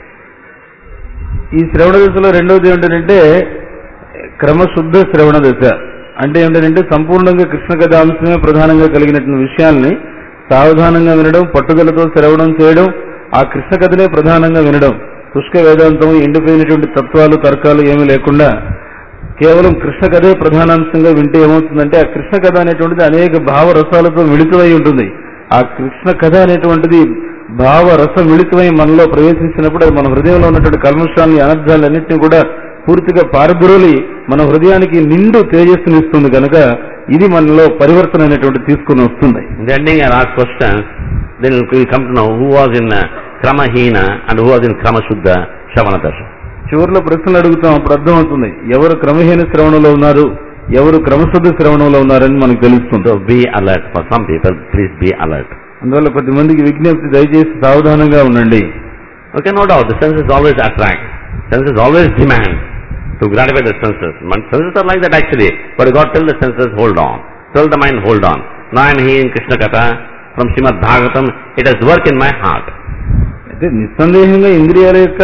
ఈ శ్రవణ దశలో రెండవది ఏంటంటే క్రమశుద్ధ శ్రవణ దశ అంటే ఏంటంటే సంపూర్ణంగా కృష్ణ కథ అంశమే ప్రధానంగా కలిగినటువంటి విషయాల్ని సావధానంగా వినడం పట్టుదలతో శ్రవణం చేయడం ఆ కృష్ణ కథనే ప్రధానంగా వినడం శుష్క వేదాంతం ఎండిపోయినటువంటి తత్వాలు తర్కాలు ఏమీ లేకుండా కేవలం కృష్ణ కథే ప్రధానాంశంగా వింటే ఏమవుతుందంటే ఆ కృష్ణ కథ అనేటువంటిది అనేక భావరసాలతో మిళితమై ఉంటుంది ఆ కృష్ణ కథ అనేటువంటిది భావ రసం మిళితమై మనలో ప్రవేశించినప్పుడు అది మన హృదయంలో ఉన్నటువంటి కల్మషాలని అనర్థాలన్నింటినీ కూడా పూర్తిగా పారద్రోలి మన హృదయానికి నిండు తేజస్సునిస్తుంది కనుక ఇది మనలో పరివర్తన అనేటువంటి తీసుకుని వస్తుంది In the ending, I'll ask questions. Then we'll come to know who was in uh, Kramahina and who was in Kramashuddha Shavana Dasha. చివరిలో ప్రశ్నలు అడుగుతాం అప్పుడు అర్థమవుతుంది ఎవరు క్రమహీన శ్రవణంలో ఉన్నారు ఎవరు క్రమశుద్ధ శ్రవణంలో ఉన్నారని మనకు తెలుస్తుంది So be alert. For some people, please be alert. అందువల్ల కొద్దిమందికి విజ్ఞప్తి దయచేసి సావధానంగా ఉండండి Okay, no doubt, the senses always attract. Senses always demand to gratify the senses. Man, senses are like that actually. But God tell the senses, hold on. Tell the mind, hold on. Now I am hearing Krishna Katha from Srimad Bhagavatam. It has work in my heart. అయితే నిస్సందేహంగా ఇంద్రియాల యొక్క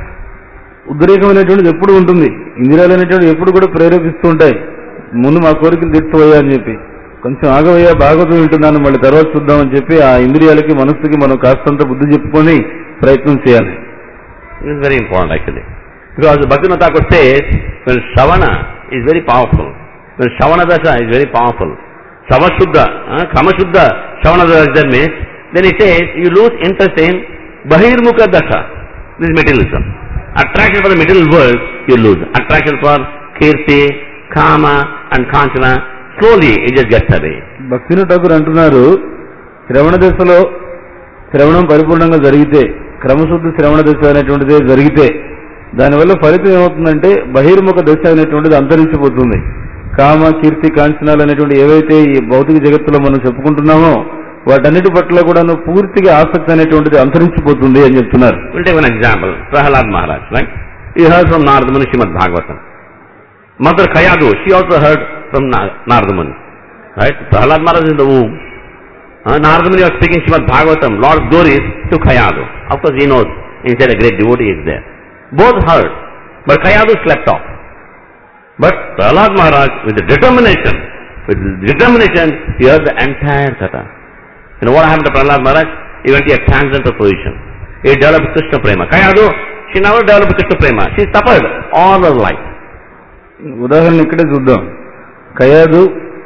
ఉద్రేకమైనటువంటిది ఎప్పుడు ఉంటుంది ఇంద్రియాలు అనేటువంటివి ఎప్పుడు కూడా ప్రేరేపిస్తూ ఉంటాయి ముందు మా కోరికలు తీర్చువయ్యా అని చెప్పి కొంచెం ఆగవయ్యా భాగవతం వింటున్నాను మళ్ళీ తర్వాత చూద్దామని చెప్పి ఆ ఇంద్రియాలకి మనస్సుకి మనం కాస్తంత బుద్ధి చెప్పుకొని ప్రయత్నం చేయాలి This is very important actually. Because Bhaktivinoda Thakur says, when Shavana is very powerful, when Shavana Dasha is very powerful, Savashuddha, uh, Kamashuddha Shavana Dasha means, then he says, you lose interest in Bahirmukha Dasha. This is materialism. Attraction for the material world, you lose. Attraction for Kirti, Kama and Kanchana, slowly it just gets away. భక్తిను Thakur అంటున్నారు శ్రవణ దశలో శ్రవణం పరిపూర్ణంగా జరిగితే క్రమశుద్ధ శ్రవణ దశ అనేటువంటిది జరిగితే దానివల్ల ఫలితం ఏమవుతుందంటే బహిర్ముఖ దశ అనేటువంటిది అంతరించిపోతుంది కామ కీర్తి కాంచనాలు అనేటువంటి ఏవైతే ఈ భౌతిక జగత్తులో మనం చెప్పుకుంటున్నామో వాటన్నిటి పట్ల కూడా పూర్తిగా ఆసక్తి అనేటువంటిది అంతరించిపోతుంది అని చెప్తున్నారు We'll take one example. Prahalad Maharaj, right? He heard from Narada Muni Srimad Bhagavatam. Mother Kayadu, she also heard from Na- Narada Muni. Right? Prahalad Maharaj is in the womb. Uh, Narada Muni was speaking Srimad Bhagavatam, Lord glories to Kayadu. Of course he knows, inside a great devotee is there. Both heard, but Kayadu slept off. But Prahalad Maharaj, with the determination, with determination, he heard the entire Katha. You know what happened to Prahlad Maharaj? He went to a transcendental position. He developed Krishna Prema. Kayadu, she never developed Krishna Prema. She suffered all her life. ఉదాహరణ ఇక్కడే చూద్దాం కయాదు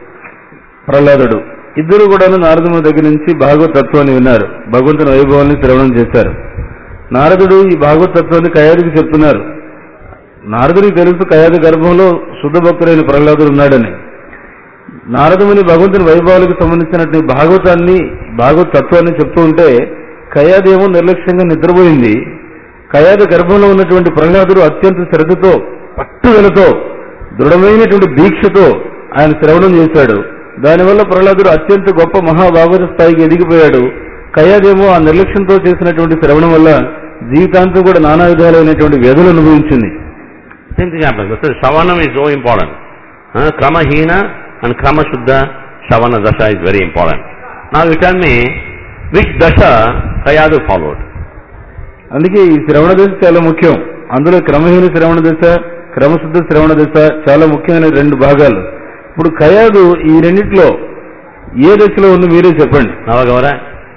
ప్రహ్లాదుడు ఇద్దరు కూడాను నారదుని దగ్గర నుంచి భాగవత తత్వాన్ని విన్నారు భగవంతుని వైభవాన్ని శ్రవణం చేశారు నారదుడు ఈ భాగవత తత్వాన్ని కయాదుకి చెప్తున్నారు నారదుడికి తెలుసు కయాదు గర్భంలో శుద్ధ భక్తుడైన ప్రహ్లాదుడు ఉన్నాడని నారదముని భగవంతుని వైభవాలకు సంబంధించినటువంటి భాగవతాన్ని భాగవత తత్వాన్ని చెప్తూ ఉంటే కయాదు ఏమో నిర్లక్ష్యంగా నిద్రపోయింది కయాదు గర్భంలో ఉన్నటువంటి ప్రహ్లాదుడు అత్యంత శ్రద్ధతో పట్టుదలతో దృఢమైనటువంటి దీక్షతో ఆయన శ్రవణం చేశాడు దానివల్ల ప్రహ్లాదుడు అత్యంత గొప్ప మహాభాగవత స్థాయికి ఎదిగిపోయాడు కయాదేమో ఆ నిర్లక్ష్యంతో చేసినటువంటి శ్రవణం వల్ల జీవితాంతం కూడా నానా విధాలైనటువంటి వ్యధులు అనుభవించింది Same thing happens. So Shavanam is so important. Uh, Kramahina and Kramashuddha Shavana Dasha is very important. Now you tell me, which Dasha Kayadu followed? అందుకే ఈ శ్రవణ దశ చాలా ముఖ్యం అందులో క్రమహీన శ్రవణ దశ క్రమశుద్ధ శ్రవణ దశ చాలా ముఖ్యమైన రెండు భాగాలు ఇప్పుడు కయాదు ఈ రెండిట్లో ఏ దశలో ఉంది మీరే చెప్పండి Navagavara?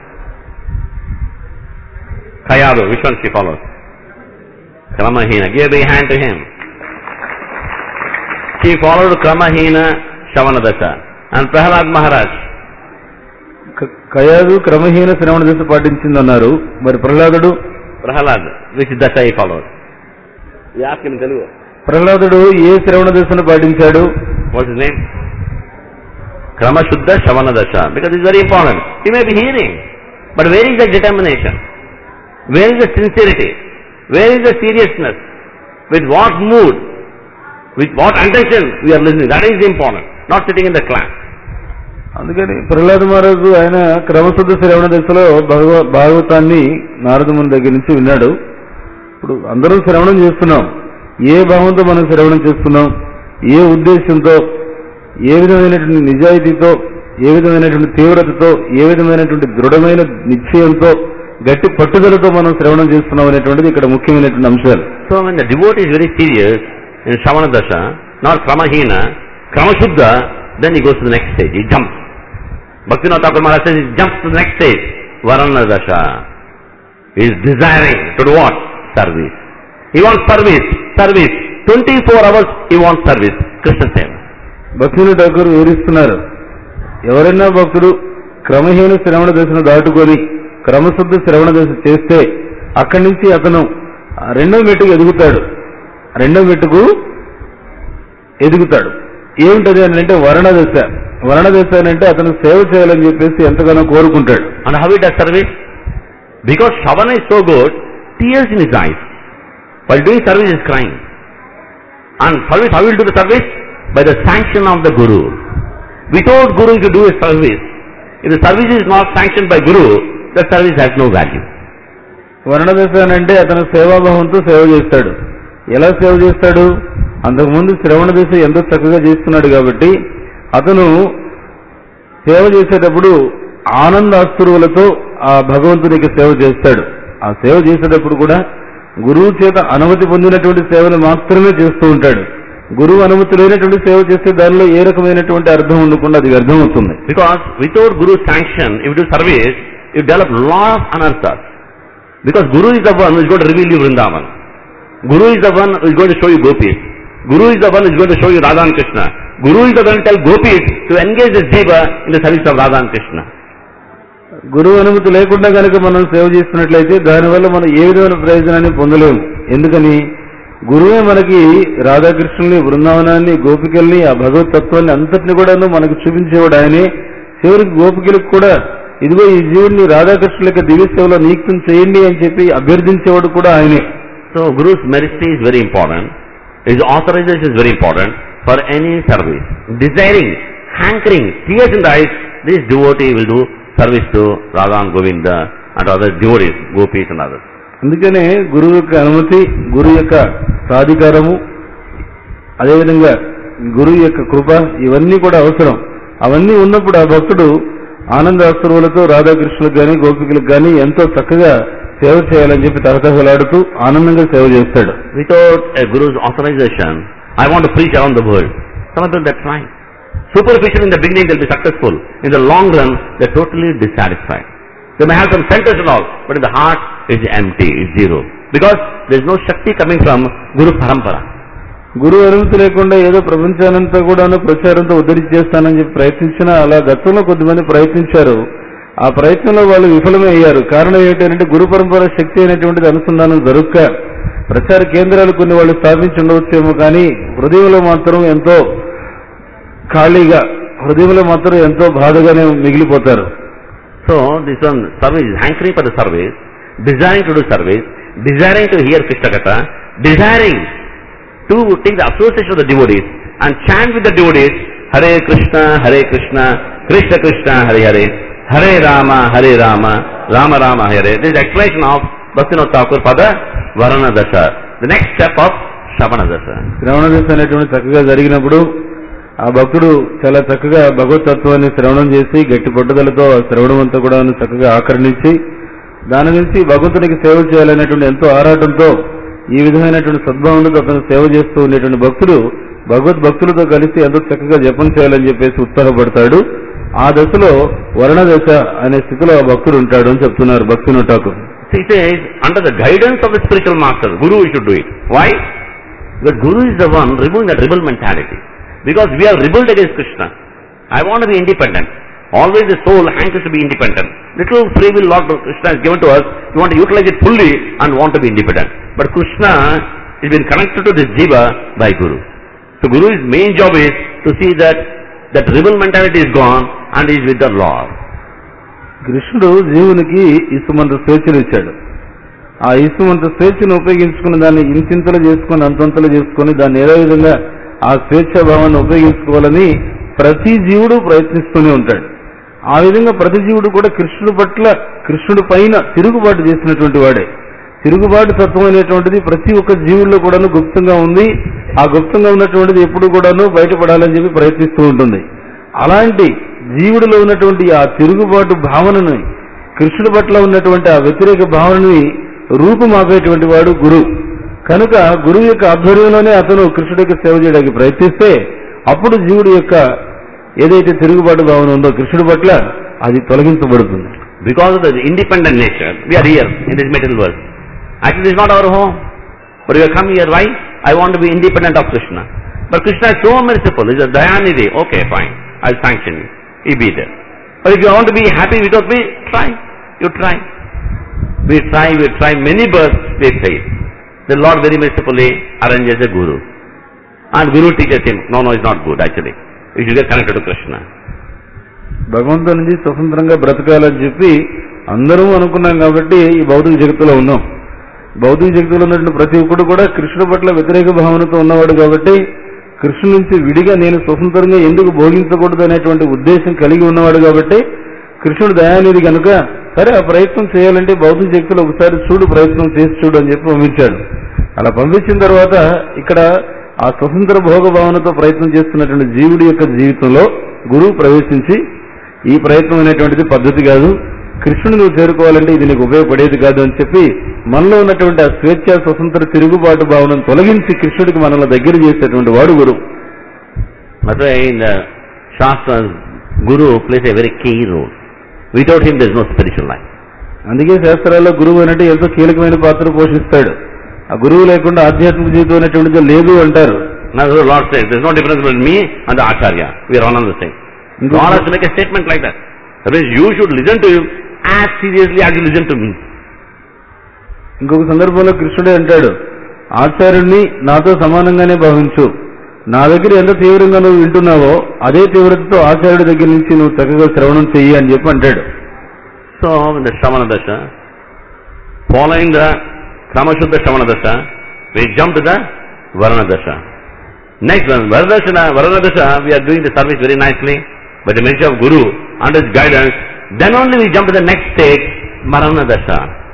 Kayadu, which one she follows? Kramahina. Give a big hand to him. She followed Kramahina Shavana Dasha. And Prahlad Maharaj, క- కయాదు క్రమహీన శ్రవణ దశ పాటించిందన్నారు మరి ప్రహ్లాదుడు Prahlad, which Dasha he followed? You ask him in Telugu. ప్రహ్లాదుడు ఏ శ్రవణ దశను పాటించాడు What's his name? Krama Shuddha Shavana Dasha. Because it's very important. He may be hearing. But where is the determination? Where is the sincerity? Where is the seriousness? With what mood? With what intention we are listening? That is important. Not sitting in the class. అందుకని ప్రహ్లాద మహారాజు ఆయన క్రమశుద్ధ శ్రవణ దశలో భగవ భాగవతాన్ని నారదముని దగ్గర నుంచి విన్నాడు ఇప్పుడు అందరం శ్రవణం చేస్తున్నాం ఏ భావంతో మనం శ్రవణం చేస్తున్నాం ఏ ఉద్దేశంతో ఏ విధమైనటువంటి నిజాయితీతో ఏ విధమైనటువంటి తీవ్రతతో ఏ విధమైనటువంటి దృఢమైన నిశ్చయంతో గట్టి పట్టుదలతో మనం శ్రవణం చేస్తున్నాం అనేటువంటిది ఇక్కడ ముఖ్యమైనటువంటి అంశాలు So when the devotee is very serious in Shavana Dasha, not Kramahina, Kramashuddha, then he goes to the next stage. He jumps. Bhaktivinoda Thakur Maharaj says he jumps to the next stage. Varana Dasha. He is desiring to do what? Service. He wants service. Service. 24 hours he wants service. Krishna Seva. భక్తులు ఠాకూర్ వివరిస్తున్నారు ఎవరైనా భక్తుడు క్రమహీన శ్రవణ దశను దాటుకొని క్రమశుద్ధ శ్రవణ దశ చేస్తే అక్కడి నుంచి అతను ఆ రెండో మెట్టుకు ఎదుగుతాడు రెండో మెట్టుకు ఎదుగుతాడు ఏమిటది అని అంటే వర్ణ దశ వర్ణ దశ అని అంటే అతను సేవ చేయాలని చెప్పేసి ఎంతగానో కోరుకుంటాడు And how he does service? Because Shavana is so good, tears in his eyes. While doing service, he is crying. And service, how will do the service? By the sanction of the Guru. Without Guru, if you do a service, if the service is not sanctioned by Guru, the service has no value. వర్ణ దశ అని అంటే అతను సేవాభావంతో సేవ చేస్తాడు ఎలా సేవ చేస్తాడు అంతకుముందు శ్రవణ దశ ఎంతో చక్కగా చేస్తున్నాడు కాబట్టి అతను సేవ చేసేటప్పుడు ఆనందాస్తురువులతో ఆ భగవంతునికి సేవ చేస్తాడు ఆ సేవ చేసేటప్పుడు కూడా గురువు చేత అనుమతి పొందినటువంటి సేవలు మాత్రమే చేస్తూ ఉంటాడు గురువు అనుమతి లేనటువంటి సేవ చేస్తే దానిలో ఏ రకమైనటువంటి అర్థం ఉండకుండా అది వ్యర్థం అవుతుంది Because without Guru's sanction, if you do service, you develop lot of anarthas. Because Guru is the one who is going to reveal you Vrindavan. Guru is the one who is going to show you gopis. Guru is the one who is going to show you Radha and Krishna. Guru is the one to tell gopis to engage this jiva in the service of Radha and Krishna. గురువు అనుమతి లేకుండా కనుక మనం సేవ చేస్తున్నట్లయితే దానివల్ల మనం ఏ విధమైన ప్రయోజనాన్ని పొందలేము ఎందుకని గురువే మనకి రాధాకృష్ణుల్ని బృందావనాన్ని గోపికల్ని ఆ భగవత్ తత్వాన్ని అంతటిని కూడాను మనకు చూపించేవాడు ఆయనే చివరికి గోపికలకు కూడా ఇదిగో ఈ జీవుడిని రాధాకృష్ణుల యొక్క దివ్య సేవలో నియుక్తం చేయండి అని చెప్పి అభ్యర్థించేవాడు కూడా ఆయనే So Guru's mercy is very important. His authorization is very important for any service. Desiring, hankering, tears in the eyes, this devotee will do service to Radha and Govinda and other devotees, gopis and others. అందుకనే గురువు యొక్క అనుమతి గురువు యొక్క సాధికారము అదేవిధంగా గురువు యొక్క కృప ఇవన్నీ కూడా అవసరం అవన్నీ ఉన్నప్పుడు ఆ భక్తుడు ఆనంద అశ్రువులతో రాధాకృష్ణులకు గాని గోపికలకు గాని ఎంతో చక్కగా సేవ చేయాలని చెప్పి తహతహలాడుతూ ఆనందంగా సేవ చేస్తాడు Without a Guru's authorization, I want to preach around the world. Some of them they're trying. Superficial in the beginning they'll be successful. In the long run, they're totally dissatisfied. They may have some centers and all, but in the heart is empty, is zero. Because there's no Shakti coming from Guru Parampara. గురువు అనుమతి లేకుండా ఏదో ప్రపంచానంతా కూడాను ప్రచారంతో ఉద్ధరించేస్తానని చెప్పి ప్రయత్నించినా అలా గతంలో కొద్దిమంది ప్రయత్నించారు ఆ ప్రయత్నంలో వాళ్ళు విఫలమే అయ్యారు కారణం ఏంటంటే గురు పరంపర శక్తి అయినటువంటిది అనుసంధానం జరుక్క ప్రచార కేంద్రాలు కొన్ని వాళ్ళు స్థాపించి ఉండవచ్చేమో కానీ హృదయంలో మాత్రం ఎంతో ఖాళీగా హృదయంలో మాత్రం ఎంతో బాధగానే మిగిలిపోతారు So this one service is hankering for the service, desiring to do service, desiring to hear Krishna Katha, desiring to take the association of the devotees and chant with the devotees Hare Krishna, Hare Krishna, Krishna Krishna, Hare Hare, Hare Rama, Hare Rama, Rama Rama, Hare. This is explanation of Bhaktivinoda Thakur for the Varana Dasha. The next step of Shavana Dasha. శ్రవణ దశ అనేటువంటి చక్కగా జరిగినప్పుడు ఆ భక్తుడు చాలా చక్కగా భగవతత్వాన్ని శ్రవణం చేసి గట్టి పట్టుదలతో ఆ శ్రవణం అంతా కూడా చక్కగా ఆకర్ణించి దాని నుంచి భగవంతునికి సేవ చేయాలనేటువంటి ఎంతో ఆరాటంతో ఈ విధమైనటువంటి సద్భావనతో అతను సేవ చేస్తూ ఉండేటువంటి భక్తుడు భగవద్ భక్తులతో కలిసి ఎంతో చక్కగా జపం చేయాలని చెప్పేసి ఉత్సాహపడతాడు ఆ దశలో వర్ణ దశ అనే స్థితిలో ఆ భక్తుడు ఉంటాడు అని చెప్తున్నారు భక్తి Thakur So it says, under the guidance of the spiritual master, Guru we should do it. Why? Because Guru is the one removing that rebel mentality. Because we have rebelled against Krishna. I want to be independent. Always the soul hankers to be independent. Little free will Lord Krishna has given to us, we want to utilize it fully and want to be independent. But Krishna has been connected to this jiva by Guru. So Guru's main job is to see that that rebel mentality is gone and he is with the Lord. కృష్ణుడు జీవునికి ఇసుమంత స్వేచ్ఛను ఇచ్చాడు ఆ ఇసుమంత స్వేచ్ఛను ఉపయోగించుకుని దాన్ని ఇంతింతలు చేసుకుని అంతంతలు చేసుకుని దాన్ని ఏదో విధంగా ఆ స్వేచ్ఛ భావాన్ని ఉపయోగించుకోవాలని ప్రతి జీవుడు ప్రయత్నిస్తూనే ఉంటాడు ఆ విధంగా ప్రతి జీవుడు కూడా కృష్ణుడు పట్ల కృష్ణుడు పైన తిరుగుబాటు చేసినటువంటి వాడే తిరుగుబాటు తత్వం అనేటువంటిది ప్రతి ఒక్క జీవుల్లో కూడాను గుప్తంగా ఉంది ఆ గుప్తంగా ఉన్నటువంటిది ఎప్పుడు కూడాను బయటపడాలని చెప్పి ప్రయత్నిస్తూ ఉంటుంది అలాంటి జీవుడిలో ఉన్నటువంటి ఆ తిరుగుబాటు భావనని కృష్ణుడి పట్ల ఉన్నటువంటి ఆ వ్యతిరేక భావనని రూపుమాపేటువంటి వాడు గురువు కనుక గురువు యొక్క ఆధ్వర్యంలోనే అతను కృష్ణుడికి సేవ చేయడానికి ప్రయత్నిస్తే అప్పుడు జీవుడి యొక్క ఏదైతే తిరుగుబాటు భావన ఉందో కృష్ణుడి పట్ల అది తొలగించబడుతుంది Because of the independent nature, we are here in this material world. Actually, this is not our home. But we have come here, why? I want to be independent of Krishna. But Krishna is so merciful. He is a Dayanidhi. Okay, fine. I'll sanction you. You be there. But if you want to be happy without me, try. You try. We try, we try many births, we fail. The Lord very mercifully arranges a guru. And guru teaches him, no, no, it's not good actually. You should get connected to Krishna. భగవంతుడి నుంచి స్వతంత్రంగా బ్రతకాలని చెప్పి అందరూ అనుకున్నాం కాబట్టి ఈ భౌతిక జగత్తులో ఉన్నాం భౌతిక జగత్తులో ఉన్నటువంటి ప్రతి ఒక్కడు కూడా కృష్ణుడి పట్ల వ్యతిరేక భావనతో ఉన్నవాడు కాబట్టి కృష్ణు నుంచి విడిగా నేను స్వతంత్రంగా ఎందుకు భోగించకూడదు అనేటువంటి ఉద్దేశం కలిగి ఉన్నవాడు కాబట్టి కృష్ణుడు దయానిధి కనుక సరే ఆ ప్రయత్నం చేయాలంటే భౌతిక శక్తులు ఒకసారి చూడు ప్రయత్నం చేసి చూడు అని చెప్పి పంపించాడు అలా పంపించిన తర్వాత ఇక్కడ ఆ స్వతంత్ర భోగ భావనతో ప్రయత్నం చేస్తున్నటువంటి జీవుడి యొక్క జీవితంలో గురువు ప్రవేశించి ఈ ప్రయత్నం అనేటువంటిది పద్ధతి కాదు కృష్ణుడు నువ్వు చేరుకోవాలంటే ఇది నీకు ఉపయోగపడేది కాదు అని చెప్పి మనలో ఉన్నటువంటి ఆ స్వేచ్ఛ స్వతంత్ర తిరుగుబాటు భావనను తొలగించి కృష్ణుడికి మనల్ని దగ్గర చేసేటువంటి వాడు గురువు That's why in the Shastras, Guru plays a very key role. Without him, there is no spiritual life. అందుకే శాస్త్రాల్లో గురువు అంటే ఎంతో కీలకమైన పాత్ర పోషిస్తాడు ఆ గురువు లేకుండా ఆధ్యాత్మిక జీవితం అనేటువంటిది లేదు అంటారు Now the Lord says, there is no difference between me and the Acharya. We are all on the same. God has to make a statement like that. That means you should listen to him as seriously as you listen to me. ఇంకొక సందర్భంలో కృష్ణుడే అంటాడు ఆచార్యుడిని నాతో సమానంగానే భావించు నా దగ్గర ఎంత తీవ్రంగా నువ్వు వింటున్నావో అదే తీవ్రతతో ఆచార్యుడి దగ్గర నుంచి నువ్వు చక్కగా శ్రవణం చెయ్యి అని చెప్పి అంటాడు So, in the Shravana Dasha, following the Kramashuddha Shravana Dasha, we jump to the Varana Dasha. Next one, Varadashana, Varana Dasha, we are doing the service very nicely by the mercy of Guru, under his guidance. Then only we jump to the next stage, Marana Dasha.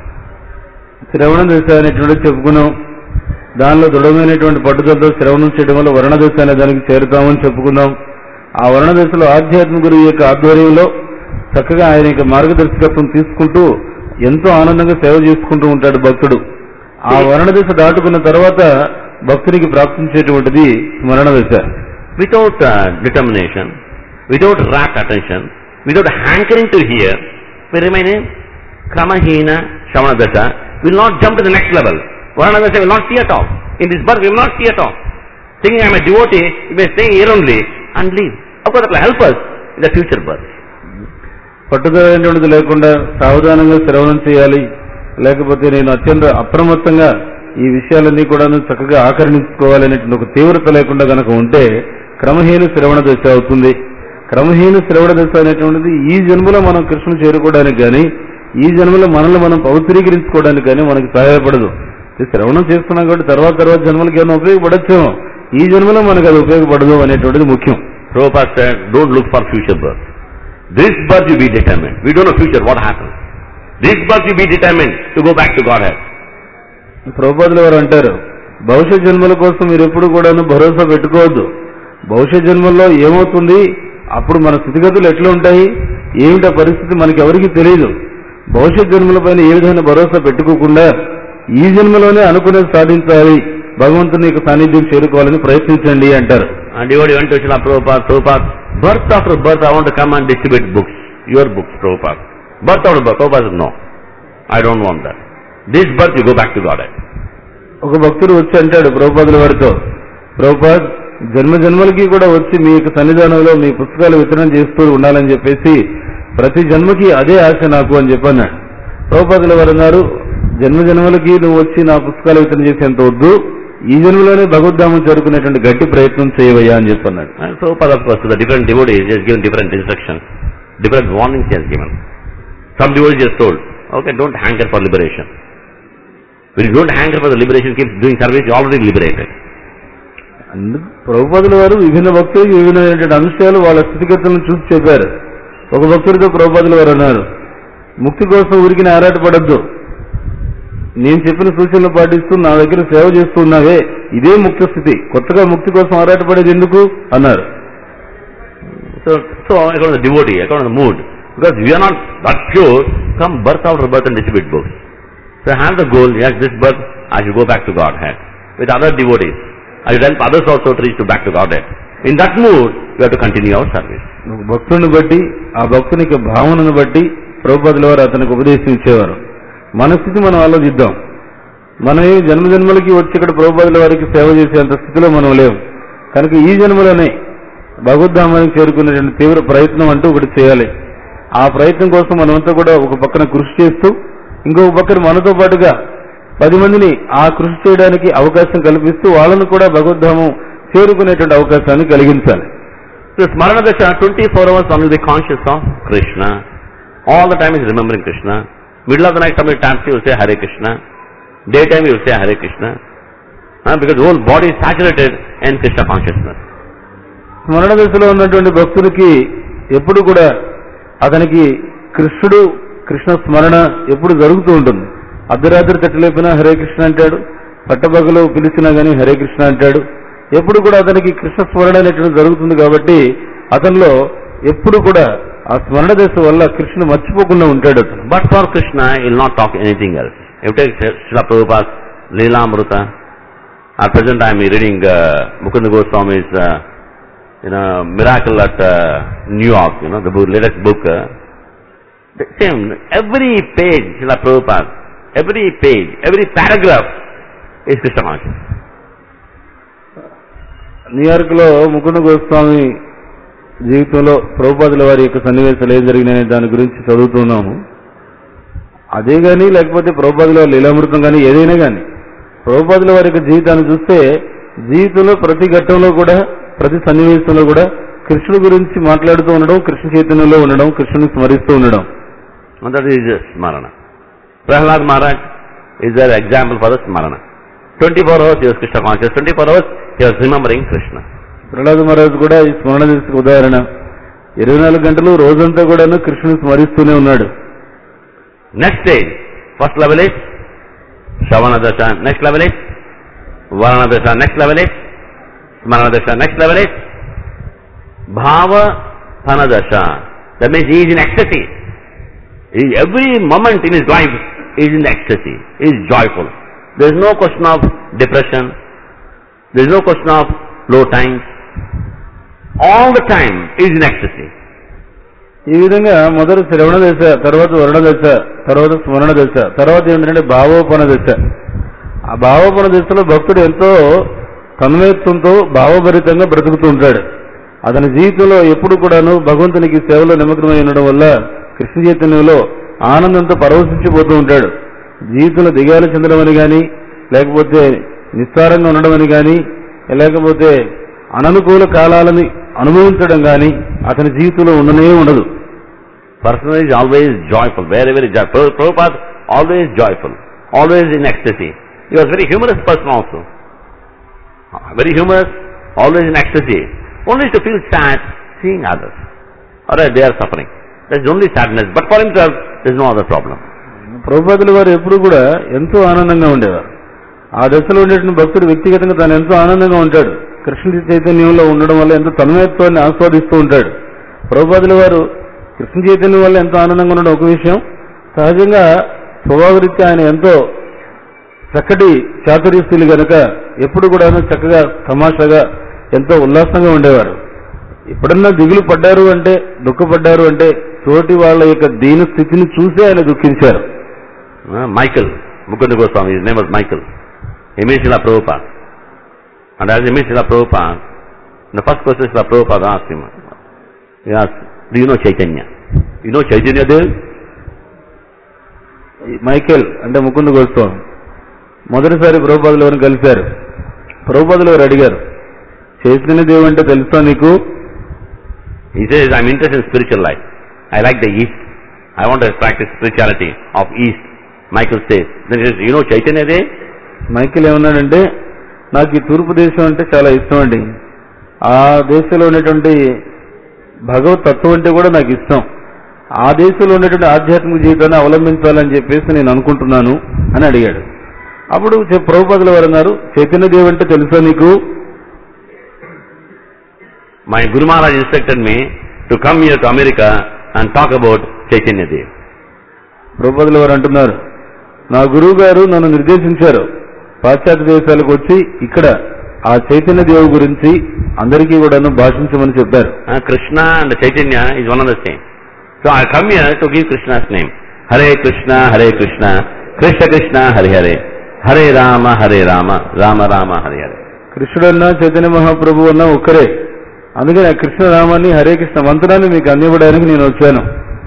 శ్రవణ దశ అనేటువంటి చెప్పుకున్నాం దానిలో దృఢమైనటువంటి పట్టుదలతో శ్రవణం చేయడం వల్ల వర్ణ దశ అనే దానికి చేరుతామని చెప్పుకున్నాం ఆ వర్ణ దశలో ఆధ్యాత్మిక గురువు యొక్క ఆధ్వర్యంలో చక్కగా ఆయన యొక్క మార్గదర్శకత్వం తీసుకుంటూ ఎంతో ఆనందంగా సేవ చేసుకుంటూ ఉంటాడు భక్తుడు ఆ వర్ణ దశ దాటుకున్న తర్వాత భక్తునికి ప్రాప్తించేటువంటిది స్మరణ దశ Without uh, determination, without rapt attention, without hankering to hear, we remain in Kramahina Shravana Dasha, we will not jump to the next level. Varana Dasha will not see at all. In this birth, we will not see at all. Thinking I am a devotee, we may stay here only and leave. Of course, that will help us in the future birth. పట్టుదలైనటువంటిది లేకుండా సావధానంగా శ్రవణం చేయాలి లేకపోతే నేను అత్యంత అప్రమత్తంగా ఈ విషయాలన్నీ కూడా చక్కగా ఆకర్ణించుకోవాలనేటువంటి ఒక తీవ్రత లేకుండా గనక ఉంటే క్రమహీన శ్రవణ దశ అవుతుంది క్రమహీన శ్రవణ దశ అనేటువంటిది ఈ జన్మలో మనం కృష్ణుని చేరుకోవడానికి కానీ ఈ జన్మలో మనల్ని మనం పవిత్రీకరించుకోవడానికి కానీ మనకి సహాయపడదు ఇది శ్రవణం చేస్తున్నాం కాబట్టి తర్వాత తర్వాత జన్మలకి ఏమైనా ఉపయోగపడచ్చేమో ఈ జన్మలో మనకు అది ఉపయోగపడదు అనేటువంటిది ముఖ్యం Prabhupada said, don't look for future birth. This birth you be determined. We don't know future, what happens. This birth you be determined to go back to Godhead. ప్రభుపాదులు వారు అంటారు భవిష్యత్ జన్మల కోసం మీరు ఎప్పుడు కూడాను భరోసా పెట్టుకోవద్దు భవిష్యత్ జన్మల్లో ఏమవుతుంది అప్పుడు మన స్థితిగతులు ఎట్లా ఉంటాయి ఏమిటా పరిస్థితి మనకి ఎవరికి తెలియదు భవిష్యత్ జన్మల పైన ఏ విధమైన భరోసా పెట్టుకోకుండా ఈ జన్మలోనే అనుకునేది సాధించాలి భగవంతుని యొక్క సాన్నిధ్యం చేరుకోవాలని ప్రయత్నించండి అంటారు And devotee went to Srila Prabhupada, Prabhupada, birth after birth I want to come and distribute books, your books, Prabhupada. Birth after birth, Prabhupada said, no, I don't want that. This birth you go back to Godhead. ఒక భక్తుడు వచ్చి అంటాడు ప్రభుపాదుల వారితో ప్రభుపాద్ జన్మ జన్మలకి కూడా వచ్చి మీ యొక్క సన్నిధానంలో మీ పుస్తకాలు వితరణ చేస్తూ ఉండాలని చెప్పేసి ప్రతి జన్మకి అదే ఆశ నాకు అని చెప్పన్నాడు ప్రభుపాదుల వారు అన్నారు జన్మ జన్మలకి నువ్వు వచ్చి నా పుస్తకాలు వితరణ చేసేంత వద్దు ఈ జన్మలోనే భగవద్ధామం చేరుకునేటువంటి గట్టి ప్రయత్నం చేయవయ్యా అని చెప్పన్నాడు And Prabhupada, of course, to the different devotees, he has given different instructions, different warnings he has given. Some devotees he has told, okay, don't hanker for liberation. When you don't hanker for the liberation, keep doing service, you're already liberated. అందుకు ప్రభుపాదుల వారు విభిన్న భక్తులకు విభిన్నమైనటువంటి అంశాలు వాళ్ళ స్థితిగతులను చూసి చెప్పారు ఒక భక్తుడితో ప్రభుపాదుల వారు అన్నారు ముక్తి కోసం ఊరికి ఆరాటపడద్దు నేను చెప్పిన సూచనలు పాటిస్తూ నా దగ్గర సేవ చేస్తూ ఉన్నావే ఇదే ముక్తి స్థితి కొత్తగా ముక్తి కోసం ఆరాటపడేది ఎందుకు అన్నారు So, so according to the devotee, according to the mood, because we are not that pure, come birth after birth and distribute books. So have the goal, yes, this birth, I should go back to Godhead. With other devotees, I should help others also to reach to back to Godhead. In that mood, we have to continue our service. ఒక భక్తుని బట్టి ఆ భక్తుని యొక్క భావనను బట్టి ప్రభుపాదుల వారు అతనికి ఉపదేశం ఇచ్చేవారు మన స్థితి మనం ఆలోచిద్దాం మనం ఏ జన్మ జన్మలకి వచ్చి ఇక్కడ ప్రభుపాదుల వారికి సేవ చేసేంత స్థితిలో మనం లేవు కనుక ఈ జన్మలోనే భగవద్ధామానికి చేరుకునేటువంటి తీవ్ర ప్రయత్నం అంటూ ఒకటి చేయాలి ఆ ప్రయత్నం కోసం మనమంతా కూడా ఒక పక్కన కృషి చేస్తూ ఇంకొక పక్కన మనతో పాటుగా పది మందిని ఆ కృషి చేయడానికి అవకాశం కల్పిస్తూ వాళ్ళను కూడా భగవద్ధామం చేరుకునేటువంటి అవకాశాన్ని కలిగించాలి So Smarana Dasha, 24 hours one will be conscious of Krishna. All the time is remembering Krishna. Middle of the night somebody taps you, you say Hare Krishna. Daytime you will say Hare Krishna. Huh? Because the whole body is saturated in Krishna consciousness. స్మరణ దశలో ఉన్నటువంటి భక్తుడికి ఎప్పుడు కూడా అతనికి కృష్ణుడు కృష్ణ స్మరణ ఎప్పుడు జరుగుతూ ఉంటుంది అర్ధరాత్రి తట్టలేపినా హరే కృష్ణ అంటాడు పట్టపగలు పిలిచినా గానీ హరే కృష్ణ అంటాడు ఎప్పుడు కూడా అతనికి కృష్ణ స్మరణ అనేటువంటి జరుగుతుంది కాబట్టి అతనిలో ఎప్పుడు కూడా ఆ స్మరణ దశ వల్ల కృష్ణుడు మర్చిపోకుండా ఉంటాడు అతను But for Krishna, he will not talk anything else. You take Srila Prabhupada's Leela Amruta. At present I am reading uh, Mukunda Goswami's uh, you know, Miracle at uh, New York, you know, the book, latest book. Uh, the same, every page, Srila Prabhupada, every page, every paragraph is Krishna conscious. New York లో ముకుంద గోస్వామి జీవితంలో ప్రభుపాదుల వారి యొక్క సన్నివేశాలు ఏం జరిగినాయనే దాని గురించి చదువుతున్నాము అదే గాని లేకపోతే ప్రభుపాదుల వారి లీలామృతం కానీ ఏదైనా కానీ ప్రభుపాదుల వారి యొక్క జీవితాన్ని చూస్తే జీవితంలో ప్రతి ఘట్టంలో కూడా ప్రతి సన్నివేశంలో కూడా కృష్ణుడి గురించి మాట్లాడుతూ ఉండడం కృష్ణ చైతన్యంలో ఉండడం కృష్ణుని స్మరిస్తూ ఉండడం And that is uh, Smarana. Prahlad Maharaj is an example for the Smarana. 24 hours he was Krishna conscious, 24 hours he was remembering Krishna. Prahlada మహారాజు కూడా ఈ స్మరణ దశకు ఉదాహరణ ఇరవై నాలుగు గంటలు రోజంతా కూడాను కృష్ణుని స్మరిస్తూనే ఉన్నాడు Next stage, first level is Shavana Dasha, next level is Varana Dasha, next level is Smarana Dasha, next level is Bhava Thana Dasha. That means he is in ecstasy. He, every moment in his life is in ecstasy. He is joyful. There is no question of depression. There is no question of low times. All the time he is in ecstasy. ఈ విధంగా మొదటి శ్రవణ దశ తర్వాత వర్ణ దశ తర్వాత స్మరణ దశ తర్వాత ఏంటంటే భావోపన దశ ఆ భావోపన దశలో భక్తుడు ఎంతో తన్మయత్వంతో భావభరితంగా బ్రతుకుతూ ఉంటాడు అతని జీవితంలో ఎప్పుడు కూడాను భగవంతునికి సేవలో నిమగ్నమై ఉండడం వల్ల కృష్ణ చైతన్యంలో ఆనందంతో పరవశించిపోతూ ఉంటాడు జీవితంలో దిగాలు చెందడం అని కానీ లేకపోతే నిస్సారంగా ఉండడం అని కానీ లేకపోతే అననుకూల కాలాలని అనుభవించడం గాని అతని జీవితంలో ఉండనే ఉండదు Person is always joyful, very, very joyful. Prabhupada always joyful, always in ecstasy. He was very humorous person also. Uh, Very humorous, always in ecstasy. Only to feel sad seeing others. Alright, they are suffering. That's only sadness. But for himself, there's no other problem. ప్రభుపాదుల వారు ఎప్పుడు కూడా ఎంతో ఆనందంగా ఉండేవారు ఆ దశలో ఉండేటువంటి భక్తుడు వ్యక్తిగతంగా తాను ఎంతో ఆనందంగా ఉంటాడు కృష్ణ చైతన్యంలో ఉండడం వల్ల ఎంతో తన్మయత్వాన్ని ఆస్వాదిస్తూ ఉంటాడు ప్రభుపాదుల వారు కృష్ణ చైతన్యం వల్ల ఎంతో ఆనందంగా ఉండడం ఒక విషయం సహజంగా స్వభావరీత్యా ఆయన ఎంతో చక్కటి చాతుర్యస్తులు గనక ఎప్పుడు కూడా చక్కగా తమాషాగా ఎంతో ఉల్లాసంగా ఉండేవారు ఎప్పుడన్నా దిగులు పడ్డారు అంటే దుఃఖపడ్డారు అంటే తోటి వాళ్ళ యొక్క దీన స్థితిని చూసి ఆయన దుఃఖించారు Uh, Michael, Mukunda Goswami, his name was Michael. He met Srila Prabhupada. And as he met Srila Prabhupada, the first question Srila Prabhupada asked him, he asked, do you know Chaitanya? You know Chaitanya Dev? ఈ Michael అంటే ముకుంద గోస్వామి మొదటిసారి ప్రభుపాదులు వారిని కలిశారు ప్రభుపాదులు వారు అడిగారు చైతన్య దేవు అంటే తెలుసా నీకు He says, I'm interested in spiritual life. I like the East. I want to practice spirituality of East. Michael says, then he says, you know Chaitanya Dev? Michael ఏమన్నాడంటే నాకు ఈ తూర్పు దేశం అంటే చాలా ఇష్టం అండి ఆ దేశంలో ఉన్నటువంటి భగవత్ తత్వం అంటే కూడా నాకు ఇష్టం ఆ దేశంలో ఉన్నటువంటి ఆధ్యాత్మిక జీవితాన్ని అవలంబించాలని చెప్పేసి నేను అనుకుంటున్నాను అని అడిగాడు అప్పుడు చె- ప్రభుపాదుల వారు అన్నారు చైతన్య దేవు అంటే తెలుసా నీకు My Guru Maharaj instructed me to come here to America and talk about Chaitanya Dev. ప్రభుపదుల వారు అంటున్నారు నా గురువు గారు నన్ను నిర్దేశించారు పాశ్చాత్య దేశాలకు వచ్చి ఇక్కడ ఆ చైతన్య దేవు గురించి అందరికీ కూడాను భాషించమని చెప్పారు Uh, Krishna and Chaitanya is one and the same. So I come here to give Krishna's name. Hare Krishna, Hare Krishna, Krishna Krishna, Hare Hare, Hare Rama, Hare Rama, Rama Rama, Hare Hare. కృష్ణుడన్నా Chaitanya మహాప్రభు అన్నా ఒక్కరే అందుకని ఆ కృష్ణ రామాన్ని హరే కృష్ణ మంత్రాన్ని మీకు అందివ్వడానికి నేను వచ్చాను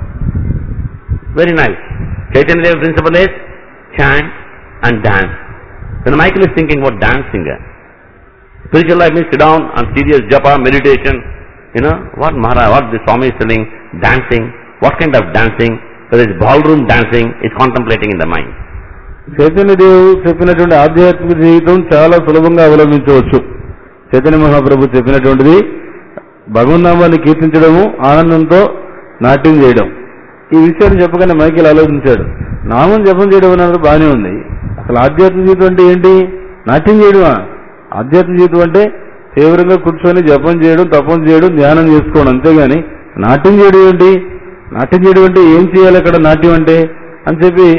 Very nice. Chaitanya Dev principle is chant and dance. Then Michael is thinking about dancing. Spiritual life means sit down and serious japa, meditation. You know, what Maharaj, what the Swami is telling, dancing. What kind of dancing? Whether it's ballroom dancing, is contemplating in the mind. Chaitanya దేవు చెప్పినటువంటి ఆధ్యాత్మిక జీవితం చాలా సులభంగా అవలంబించవచ్చు చైతన్య మహాప్రభు చెప్పినటువంటిది భగవన్నామాన్ని కీర్తించడము ఆనందంతో నాట్యం చేయడం ఈ విషయాన్ని చెప్పగానే మైకేల్ ఆలోచించాడు నామం జపం చేయడం అన్నది బాగానే ఉంది అసలు ఆధ్యాత్మిక జీవితం అంటే ఏంటి నాట్యం చేయడమా ఆధ్యాత్మిక జీవితం అంటే తీవ్రంగా కూర్చొని జపం చేయడం తపం చేయడం ధ్యానం చేసుకోవడం అంతేగాని నాట్యం చేయడం ఏంటి నాట్యం చేయడం అంటే ఏం చేయాలి అక్కడ నాట్యం అంటే అని చెప్పి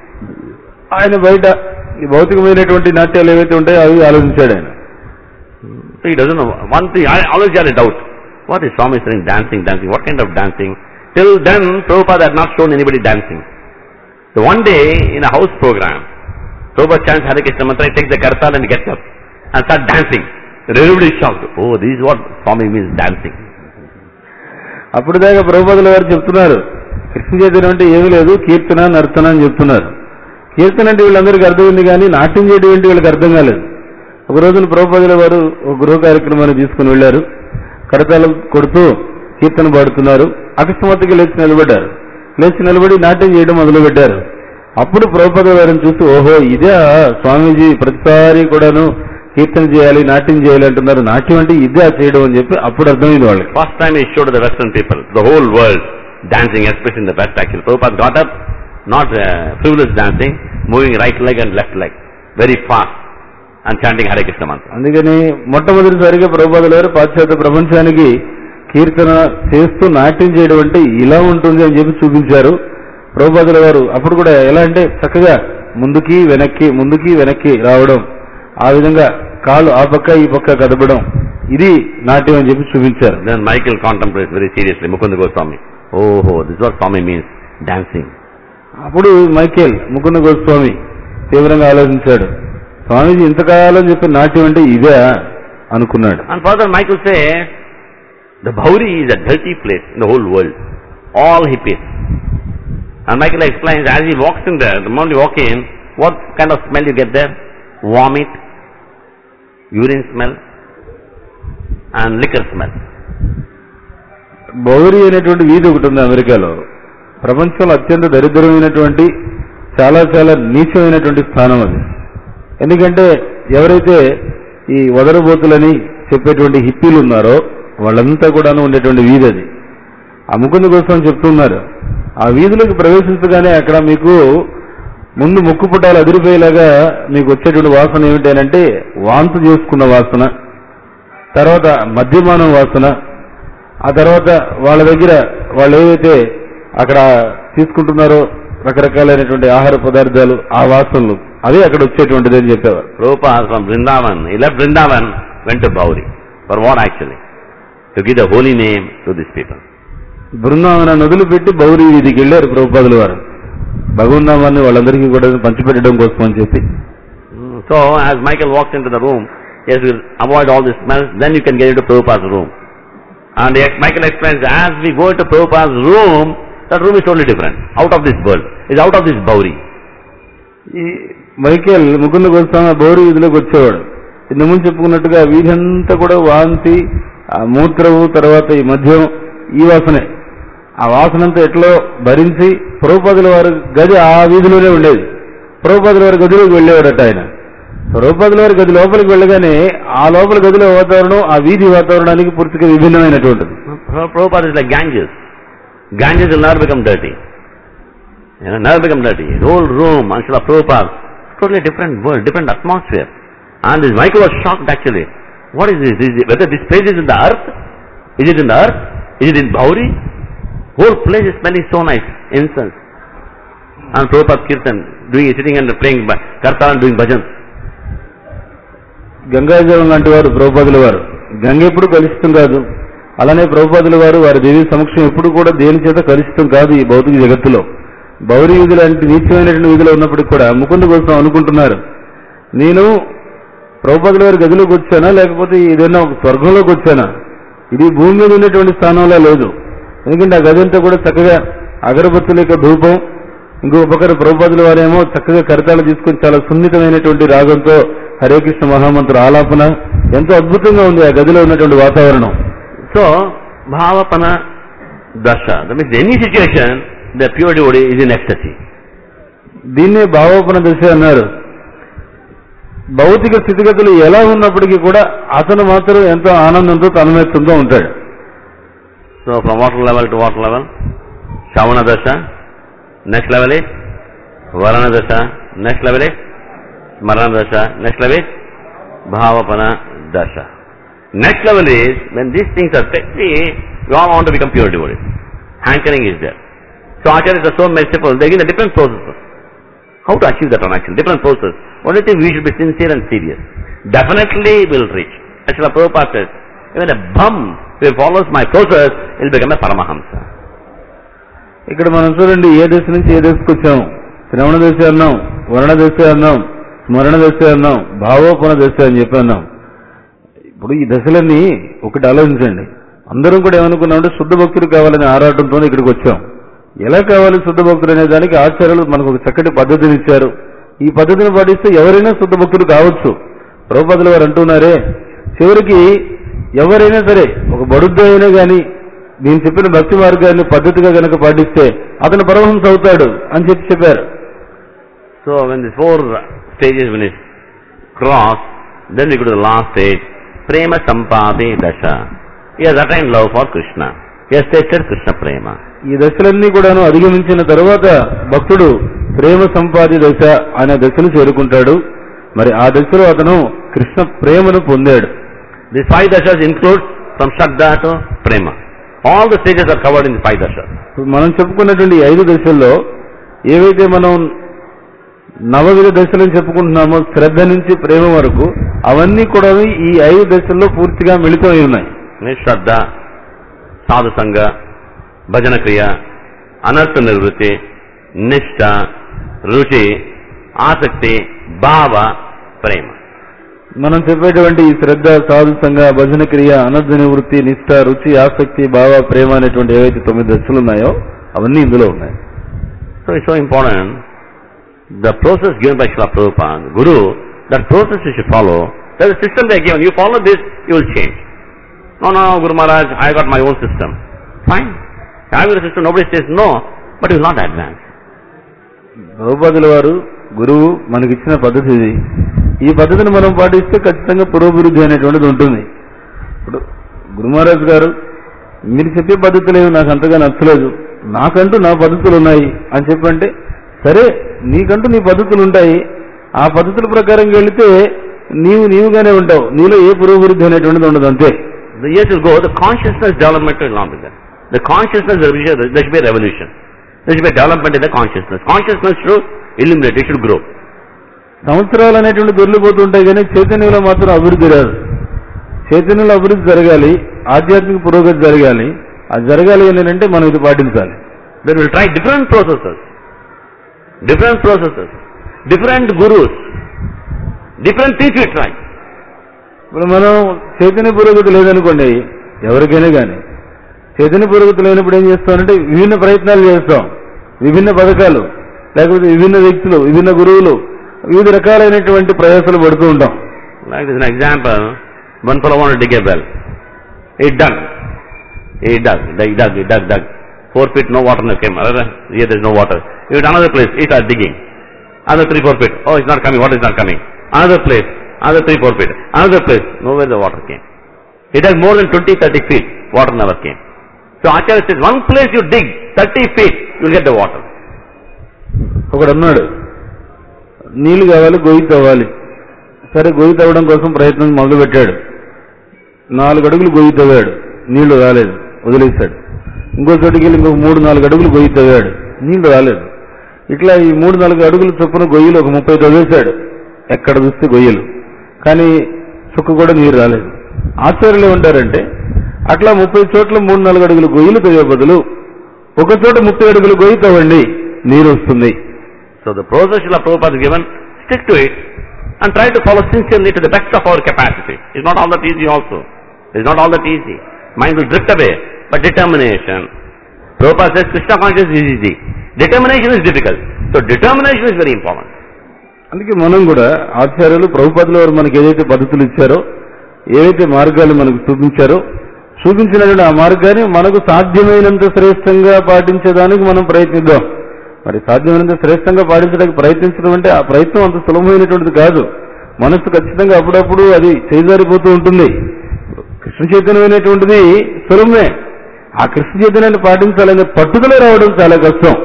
ఆయన బయట ఈ భౌతికమైనటువంటి నాట్యాలు ఏవైతే ఉంటాయో అవి ఆలోచించాడు ఆయన So he doesn't know. One thing, I always had a doubt. What is Swami saying? Dancing, dancing. What kind of dancing? Till then, Prabhupada had not shown anybody dancing. So one day, in a house program, Prabhupada chants Hare Krishna mantra, he takes the kartal and gets up and starts dancing. Everybody is shocked. Oh, this is what Swami means, dancing. అప్పుడు దాకా ప్రభుపదుల వారు చెప్తున్నారు కృష్ణ చైతన్యం అంటే ఏమీ లేదు కీర్తన నర్తన అని చెప్తున్నారు కీర్తన అంటే వీళ్ళందరికీ అర్థమైంది కానీ నాట్యం చేయడం ఏంటి వీళ్ళకి అర్థం కాలేదు ఒక రోజున ప్రభుపదుల వారు ఒక గృహ కార్యక్రమాన్ని తీసుకుని వెళ్లారు కడతాలు కొడుతూ కీర్తన పాడుతున్నారు అకస్మాత్తుగా లేచి నిలబడ్డారు లేచి నిలబడి నాట్యం చేయడం మొదలుపెట్టారు అప్పుడు ప్రభుపద వారిని చూసి ఓహో ఇదే స్వామీజీ ప్రతిసారి కూడాను కీర్తన చేయాలి నాట్యం చేయాలి అంటున్నారు నాట్యం అంటే ఇదే చేయడం అని చెప్పి అప్పుడు అర్థమైంది వాళ్ళకి First time he showed to the Western people, the whole world, dancing, especially in the West actually. Prabhupada got up, not uh, frivolous dancing, moving right leg and left leg, very fast, and chanting Hare Krishna mantra. అందుకని మొట్టమొదటిసారిగా ప్రభుపాదుల వారు పాశ్చాత్య ప్రపంచానికి కీర్తన చేస్తూ నాట్యం చేయడం అంటే ఇలా ఉంటుంది అని చెప్పి చూపించారు ప్రభుపాదుల వారు అప్పుడు కూడా ఎలా అంటే చక్కగా ముందుకి వెనక్కి ముందుకి వెనక్కి రావడం ఆ విధంగా కాళ్ళు ఆ పక్క ఈ పక్క కదపడం ఇది నాట్యం అని చెప్పి చూపించారు Then Michael contemplates very seriously, Mukunda Goswami. Oh, oh, this is what Swami means, dancing. అప్పుడు మైకేల్ ముకుంద గోస్వామి తీవ్రంగా ఆలోచించాడు స్వామీజీ ఇంతకాలం చెప్పిన నాట్యం అంటే ఇదే అనుకున్నాడు And further Michael says, the Bhauri is a dirty place in the whole world. All hippies. And Michael explains, as he walks in there, the moment you walk in, what kind of smell you get there? Vomit, urine smell, and liquor smell. బౌరి అనేటువంటి వీధి ఒకటి ఉంది అమెరికాలో ప్రపంచంలో అత్యంత దరిద్రమైనటువంటి చాలా చాలా నీచమైనటువంటి స్థానం అది ఎందుకంటే ఎవరైతే ఈ వదరబోతులని చెప్పేటువంటి హిప్పీలు ఉన్నారో వాళ్ళంతా కూడాను ఉండేటువంటి వీధి అది ఆ ముకుందు కోసం చెప్తున్నారు ఆ వీధిలోకి ప్రవేశించగానే అక్కడ మీకు ముందు ముక్కు పుట్టాలు అదిరిపోయేలాగా మీకు వచ్చేటువంటి వాసన ఏమిటి అని అంటే వాంతు చేసుకున్న వాసన తర్వాత మద్యమానం వాసన ఆ తర్వాత వాళ్ళ దగ్గర వాళ్ళు ఏవైతే అక్కడ తీసుకుంటున్నారో రకరకాలైనటువంటి ఆహార పదార్థాలు ఆ వాసనలు అదే అక్కడ వచ్చేటువంటిది అని చెప్పేవారు Prabhupada from Vrindavan, he left Vrindavan, went to Bauri. For what actually? To give the holy name to these people. Brindavana నదులు పెట్టి బౌరి వీధికి వెళ్ళారు ప్రభుపాదుల వారు భగవన్నామాన్ని వాళ్ళందరికీ కూడా పంచిపెట్టడం కోసం అని చెప్పి Mm, So, as Michael walked into the room, he has to avoid all this smell, then you can get into Prabhupada's room. And the- Michael explains, as we go into Prabhupada's room, that room is totally different, out of this world. It's out of this Bauri. ఈ Michael Mukunda Goswami Bauri వీధిలోకి వచ్చేవాడు ఇంతకుముందు చెప్పుకున్నట్టుగా వీధి అంతా కూడా వాంతి ఆ మూత్రము తర్వాత ఈ మద్యం ఈ వాసనే ఆ వాసనంతా ఎట్లో భరించి ప్రభుపాదుల వారి గది ఆ వీధిలోనే ఉండేది ప్రభుపాదుల వారి గదిలోకి వెళ్ళేవాడట ఆయన ప్రభుపాదుల వారి గది లోపలికి వెళ్ళగానే ఆ లోపల గదిలో వాతావరణం ఆ వీధి వాతావరణానికి పూర్తిగా విభిన్నమైనటువంటిది Prabhupada is like Ganges. Ganges will never become dirty. You know, never become dirty. The whole room, Anshula Prabhupada, totally different world, different atmosphere. And this Michael was shocked actually. What is this? Is it, whether this place is in the earth? Is it in the earth? Is it in Bauri? Whole place is smelling so nice, incense. And Prabhupada Kirtan, doing, sitting and playing Kartala and doing bhajans. గంగాజలం లాంటి వారు ప్రభుపాదుల వారు గంగ ఎప్పుడు కలుషితం కాదు అలానే ప్రభుపాదుల వారు వారి దేవి సమక్షం ఎప్పుడు కూడా దేని చేత కలుషితం కాదు ఈ భౌతిక జగత్తులో బౌరి వీధులు లాంటి నీచమైనటువంటి వీధిలో ఉన్నప్పటికీ కూడా ముకుందు కోసం అనుకుంటున్నారు నేను ప్రభుపాదుల వారి గదిలోకి వచ్చానా లేకపోతే ఏదైనా ఒక స్వర్గంలోకి వచ్చానా ఇది భూమి మీద ఉన్నటువంటి స్థానంలో లేదు ఎందుకంటే ఆ గది అంతా కూడా చక్కగా అగరబత్తుల యొక్క ధూపం ఇంకొక పక్కన ప్రభుపాదుల వారేమో చక్కగా కరతాలు తీసుకొని చాలా సున్నితమైనటువంటి రాగంతో హరే కృష్ణ మహామంత్ర ఆలాపన ఎంతో అద్భుతంగా ఉంది ఆ గదిలో ఉన్నటువంటి వాతావరణం So, Bhavapana Dasha. That means any situation, the pure devotee is in ecstasy. దీన్నే భావోపన దశ అన్నారు భౌతిక స్థితిగతులు ఎలా ఉన్నప్పటికీ కూడా అతను మాత్రం ఎంతో ఆనందంతో తన్మయత్వంతో ఉంటాడు So from what level to what level? Shavana Dasha. Next level is Varana Dasha. Next level is Marana Dasha. Next level is Bhavapana Dasha. Next level is when these things are set, see, we all want to become pure devotees. Hankering is there. So acharyas are so merciful, they give a different process. How to achieve that one actually? Different process. Only thing we should be sincere and serious. Definitely will reach. Actually, Prabhupada says, even a bum who follows my process will become a Paramahamsa. ఇక్కడ మనం చూడండి ఏ దశ నుంచి ఏ దశకు వచ్చాము శ్రవణ దశ అన్నాం వర్ణ దశ అన్నాం స్మరణ దశ అన్నాం భావోపన దశ అని చెప్పి అన్నాం ఇప్పుడు ఈ దశలన్నీ ఒకటి ఆలోచించండి అందరం కూడా ఏమనుకున్నామంటే శుద్ధ భక్తులు కావాలనే ఆరాటంతో ఇక్కడికి వచ్చాం ఎలా కావాలి శుద్ధ భక్తులు అనే దానికి ఆచార్యులు మనకు ఒక చక్కటి పద్ధతిని ఇచ్చారు ఈ పద్ధతిని పాటిస్తే ఎవరైనా శుద్ధ భక్తులు కావచ్చు ద్రౌపదుల వారు అంటున్నారే చివరికి ఎవరైనా సరే ఒక బడుద్ద అయినా గాని నేను చెప్పిన భక్తి మార్గాన్ని పద్ధతిగా గనక పాటిస్తే అతను పరమహంస అవుతాడు అని చెప్పి చెప్పారు So when these four stages when it's crossed, then we go to the last stage, Prema Sampade Dasha. He has attained love for Krishna. He has tasted Krishna Prema. ఈ దశలన్నీ కూడాను అధిగమించిన తర్వాత భక్తుడు ప్రేమ సంపాది దశ అనే దశను చేరుకుంటాడు మరి ఆ దశలో అతను కృష్ణ ప్రేమను పొందాడు These five dashas include from Shraddha to Prema. All the stages are covered in the five dashas. ఇప్పుడు మనం చెప్పుకున్నటువంటి ఈ ఐదు దశల్లో ఏవైతే మనం నవవిధ దశలను చెప్పుకుంటున్నామో శ్రద్ధ నుంచి ప్రేమ వరకు అవన్నీ కూడా ఈ ఐదు దశల్లో పూర్తిగా మిళితమై ఉన్నాయి Shraddha, Sadhu Sangha, Bhajana Kriya, Anartha Nirvritti, Nishtha, Ruchi, Asakti, Bhava, Prema. మనం చెప్పేటువంటి ఈ శ్రద్ధ సాధుసంగ భజన క్రియ అనర్థ నివృత్తి నిష్ఠ రుచి ఆసక్తి భావ ప్రేమ అనేటువంటి ఏవైతే తొమ్మిది దశలు ఉన్నాయో అవన్నీ ఇందులో ఉన్నాయి So it's so important. The process given by Srila Prabhupada, Guru, that process you should follow. There's a system they are given. You follow this, you will change. No, no, Guru Maharaj, I got my own system. Fine. Having a system, nobody says no, but it will not advance. ద్రౌపదుల వారు గురువు మనకిచ్చిన పద్ధతి ఇది ఈ పద్ధతిని మనం పాటిస్తే ఖచ్చితంగా పురోభివృద్ధి అనేటువంటిది ఉంటుంది ఇప్పుడు గురు మహారాజ్ గారు మీరు చెప్పే పద్ధతులు ఏమి నాకు అంతగా నచ్చలేదు నాకంటూ నా పద్ధతులు ఉన్నాయి అని చెప్పంటే సరే నీకంటూ నీ పద్ధతులు ఉంటాయి ఆ పద్ధతుల ప్రకారం వెళితే నీవు నీవుగానే ఉంటావు నీలో ఏ పురోభివృద్ధి అనేటువంటిది ఉండదు అంతే The years will go, the consciousness development will not be there. The consciousness revolution, there should be a revolution. There should be a development in the consciousness. Consciousness should illuminate, it should grow. సంవత్సరాలు అనేటువంటి దొరికిపోతుంటాయి కానీ చైతన్యంలో మాత్రం అభివృద్ధి రాదు చైతన్యంలో అభివృద్ధి జరగాలి ఆధ్యాత్మిక పురోగతి జరగాలి అది జరగాలి అని అంటే మనం ఇది పాటించాలి Then we'll try different processes. Different processes. Different gurus. Different things we try. ఇప్పుడు మనం చైతన్య పురోగతి లేదనుకోండి ఎవరికైనా కానీ చైతన్య పురోగతి లేనప్పుడు ఏం చేస్తామంటే విభిన్న ప్రయత్నాలు చేస్తాం విభిన్న పథకాలు లేకపోతే విభిన్న వ్యక్తులు విభిన్న గురువులు వివిధ రకాలైనటువంటి ప్రయాసాలు పడుతూ ఉంటాం Like this, an example, one fellow wanted to dig a well. He dug. He dug, he dug, he dug, dug. Four feet, no water no came. Another, here there is no water. He went another place, he started digging. Another three, four feet. Oh, it's not coming, water is not coming. Another place, another three, four feet. Another place, nowhere the water came. He dug more than 20, 30 feet, water never came. So Acharya says, one place you dig, 30 feet, you will get the water. ఒకడు అన్నాడు నీళ్లు కావాలి గొయ్యి తవ్వాలి సరే గొయ్యి తవ్వడం కోసం ప్రయత్నం మొదలు పెట్టాడు నాలుగు అడుగులు గొయ్యి తవ్వాడు నీళ్లు రాలేదు వదిలేశాడు ఇంకో చోటికి వెళ్ళి ఇంకొక మూడు నాలుగు అడుగులు గొయ్యి తవ్వాడు నీళ్లు రాలేదు ఇట్లా ఈ మూడు నాలుగు అడుగులు చొప్పున గొయ్యిలు ఒక ముప్పై తవ్వేశాడు ఎక్కడ చూస్తే గొయ్యలు కానీ చుక్క కూడా నీరు రాలేదు ఆశ్చర్యులు ఏమంటారంటే అట్లా ముప్పై చోట్ల మూడు నాలుగు అడుగులు గొయ్యిలు తవ్వే బదులు ఒక చోట ముప్పై అడుగులు గొయ్యి తవ్వండి నీరు వస్తుంది So the process Srila Prabhupada has given, stick to it and try to follow sincerely to the best of our capacity. It's not all that easy also. It's not all that easy. Mind will drift away. But determination. Prabhupada says Krishna consciousness is easy. Determination is difficult. So determination is very important. అందుకే మనం కూడా ఆచార్యులు ప్రభుపదుల వారు మనకి ఏదైతే పద్ధతులు ఇచ్చారో ఏవైతే మార్గాలు మనకు చూపించారో చూపించినటువంటి ఆ మార్గాన్ని మనకు సాధ్యమైనంత శ్రేష్టంగా పాటించేదానికి మనం ప్రయత్నిద్దాం మరి సాధ్యమైనంత శ్రేష్టంగా పాటించడానికి ప్రయత్నించడం అంటే ఆ ప్రయత్నం అంత సులభమైనటువంటిది కాదు మనస్సు ఖచ్చితంగా అప్పుడప్పుడు అది చేజారిపోతూ ఉంటుంది కృష్ణ చైతన్యమైనటువంటిది సులభమే ఆ కృష్ణ చైతన్యాన్ని పాటించాలనే పట్టుదల రావడం చాలా కష్టం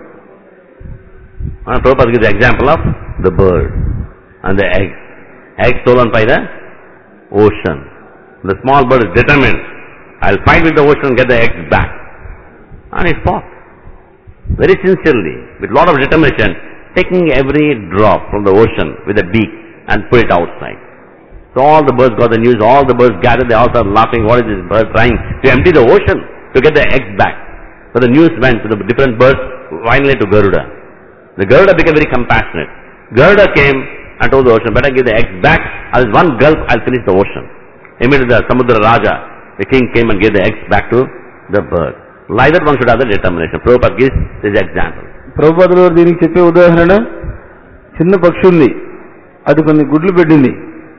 Uh, Prabhupada gives the example of the bird and the egg. Egg stolen by the ocean. The small bird is determined. I'll fight with the ocean and get the eggs back. And he fought. Very sincerely, with lot of determination, taking every drop from the ocean with a beak and put it outside. So all the birds got the news, all the birds gathered, they all started laughing, what is this bird trying to empty the ocean to get the eggs back. So the news went to the different birds, finally to Garuda. The Garuda became very compassionate. Garuda came and told the ocean, better give the eggs back, as one gulp I'll finish the ocean. Immediately the Samudra Raja, the king came and gave the eggs back to the bird. Like that one should have the determination. Prabhupada gives this example. ప్రభుపాదుల వారు దీనికి చెప్పే ఉదాహరణ చిన్న పక్షి ఉంది అది కొన్ని గుడ్లు పెట్టింది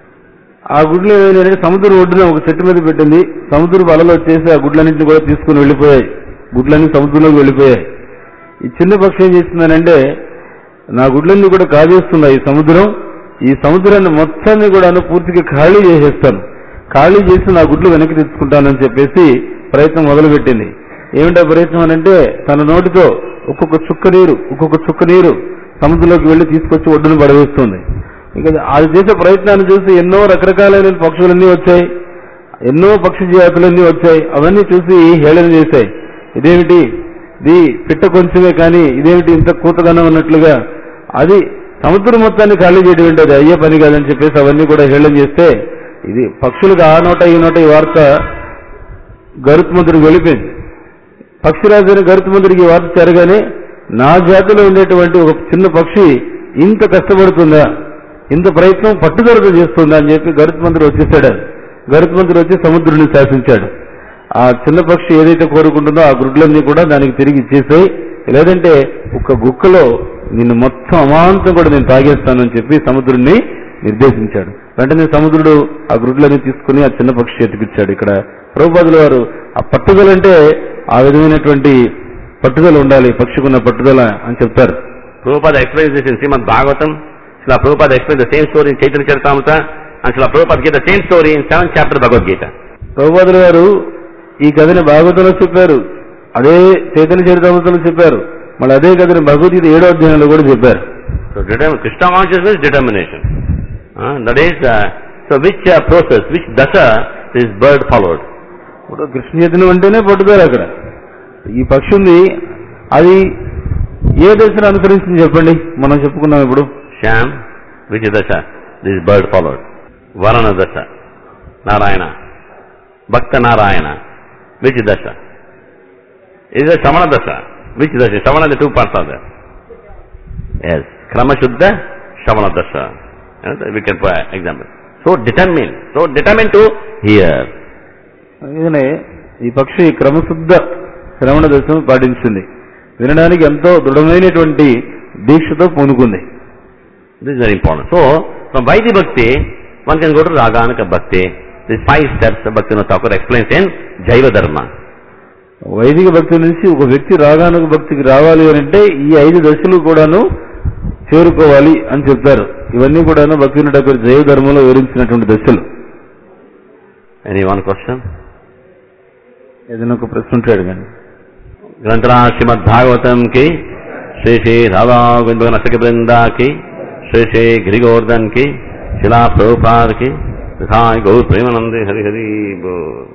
ఆ గుడ్లు ఏమైనా సముద్రం ఒడ్డున ఒక చెట్టు మీద పెట్టింది సముద్రం అలలు వచ్చేసి ఆ గుడ్లన్నింటిని కూడా తీసుకుని వెళ్ళిపోయాయి గుడ్లన్నీ సముద్రంలోకి వెళ్ళిపోయాయి ఈ చిన్న పక్షి ఏం చేస్తుందనంటే నా గుడ్లన్నీ కూడా కాజేస్తుంది ఈ సముద్రం ఈ సముద్రాన్ని మొత్తాన్ని కూడా పూర్తిగా ఖాళీ చేసేస్తాను ఖాళీ చేసి నా గుడ్లు వెనక్కి తెచ్చుకుంటానని చెప్పేసి ప్రయత్నం మొదలుపెట్టింది ఏమిటా ప్రయత్నం అనంటే తన నోటితో ఒక్కొక్క చుక్క నీరు ఒక్కొక్క చుక్క నీరు సముద్రంలోకి వెళ్లి తీసుకొచ్చి ఒడ్డును పడవేస్తుంది ఇంకా అది చేసే ప్రయత్నాన్ని చూసి ఎన్నో రకరకాలైన పక్షులన్నీ వచ్చాయి ఎన్నో పక్షి జాతులన్నీ వచ్చాయి అవన్నీ చూసి హేళన చేశాయి ఇదేమిటి ఇది పిట్ట కొంచెమే కానీ ఇదేమిటి ఇంత కూతగనం అన్నట్లుగా అది సముద్రం మొత్తాన్ని ఖాళీ చేయడం ఏంటి అది అయ్యే పని కాదని చెప్పేసి అవన్నీ కూడా హేళన చేస్తే ఇది పక్షులకు ఆ నోట ఈ నోట ఈ వార్త గరుత్మంతుడికి వెళ్ళిపోయింది పక్షిరాజు అని గరుత్మంతుడికి ఈ వార్త జరగానే నా జాతిలో ఉండేటువంటి ఒక చిన్న పక్షి ఇంత కష్టపడుతుందా ఇంత ప్రయత్నం పట్టుదలతో చేస్తుందా అని చెప్పి గరుత్మంతుడు వచ్చేసాడు గరుత్మంతుడు వచ్చి సముద్రుడిని శాసించాడు ఆ చిన్న పక్షి ఏదైతే కోరుకుంటుందో ఆ గుడ్లన్నీ కూడా దానికి తిరిగి ఇచ్చేసాయి లేదంటే ఒక గుక్కలో నిన్ను మొత్తం అమాంతం కూడా నేను తాగేస్తానని చెప్పి సముద్రుడిని నిర్దేశించాడు వెంటనే సముద్రుడు ఆ గ్రుడ్లని తీసుకుని ఆ చిన్న పక్షి ఎత్తికిచ్చాడు ఇక్కడ ప్రభుపాదుల వారు ఆ పట్టుదల అంటే ఆ విధమైనటువంటి పట్టుదల ఉండాలి పక్షికున్న పట్టుదల అని చెప్తారు Prabhupada explains this in Srimad Bhagavatam. Srila Prabhupada explains the same story in Chaitanya Charitamrita. And Srila Prabhupada gave the same story in 7th chapter of Bhagavad Gita. ప్రభుపాదుల వారు ఈ కథని భాగవతంలో చెప్పారు అదే చైతన్య చరితామృతంలో చెప్పారు మళ్ళీ అదే కథని భగవద్గీత ఏడో అధ్యాయంలో కూడా చెప్పారు So determin- Krishna consciousness is determination. Uh, that is, uh, so which uh, process, which dasa this bird followed? ఇప్పుడు కృష్ణ చైతన్యం అంటేనే పట్టుదల అక్కడ ఈ పక్షి ఉంది అది ఏ దశను అనుసరిస్తుంది చెప్పండి మనం చెప్పుకున్నాం ఇప్పుడు Sham, which dasa this bird followed? Varana dasa, Narayana, Bhakta Narayana, which dasa? Is a Samana dasa. Which dasa? Samana, the two parts are there. Yes, Krama Shuddha, Shavana dasa. Yes, we can put an example. So determined, so determined to hear. అందుకనే ఈ పక్షి క్రమశుద్ధ శ్రవణ దశను పాటించింది వినడానికి ఎంతో దృఢమైనటువంటి దీక్షతో పూనుకుంది This is very important. So, from Vaidhi Bhakti, one can go to Raganuka Bhakti. These five steps Bhaktivinoda Thakur explains in Jaiva Dharma. వైదిక భక్తి నుంచి ఒక వ్యక్తి రాగానుక భక్తికి రావాలి అని అంటే ఈ ఐదు దశలు కూడాను చేరుకోవాలి అని చెప్తారు ఇవన్నీ కూడాను భక్తి ఠాకూర్ జైవ ధర్మంలో వివరించినటువంటి దశలు Any one question? ఏదైనా ఒక ప్రశ్న ఉంటాడు కానీ ग्रंथरा श्रीमद भागवतम की श्री श्री राधा गोविंद भगवान असक वृंदा की श्री श्री गिरिगोवर्धन की शिला प्रभुपाद की तथा गौर प्रेमानंद हरि हरि बोल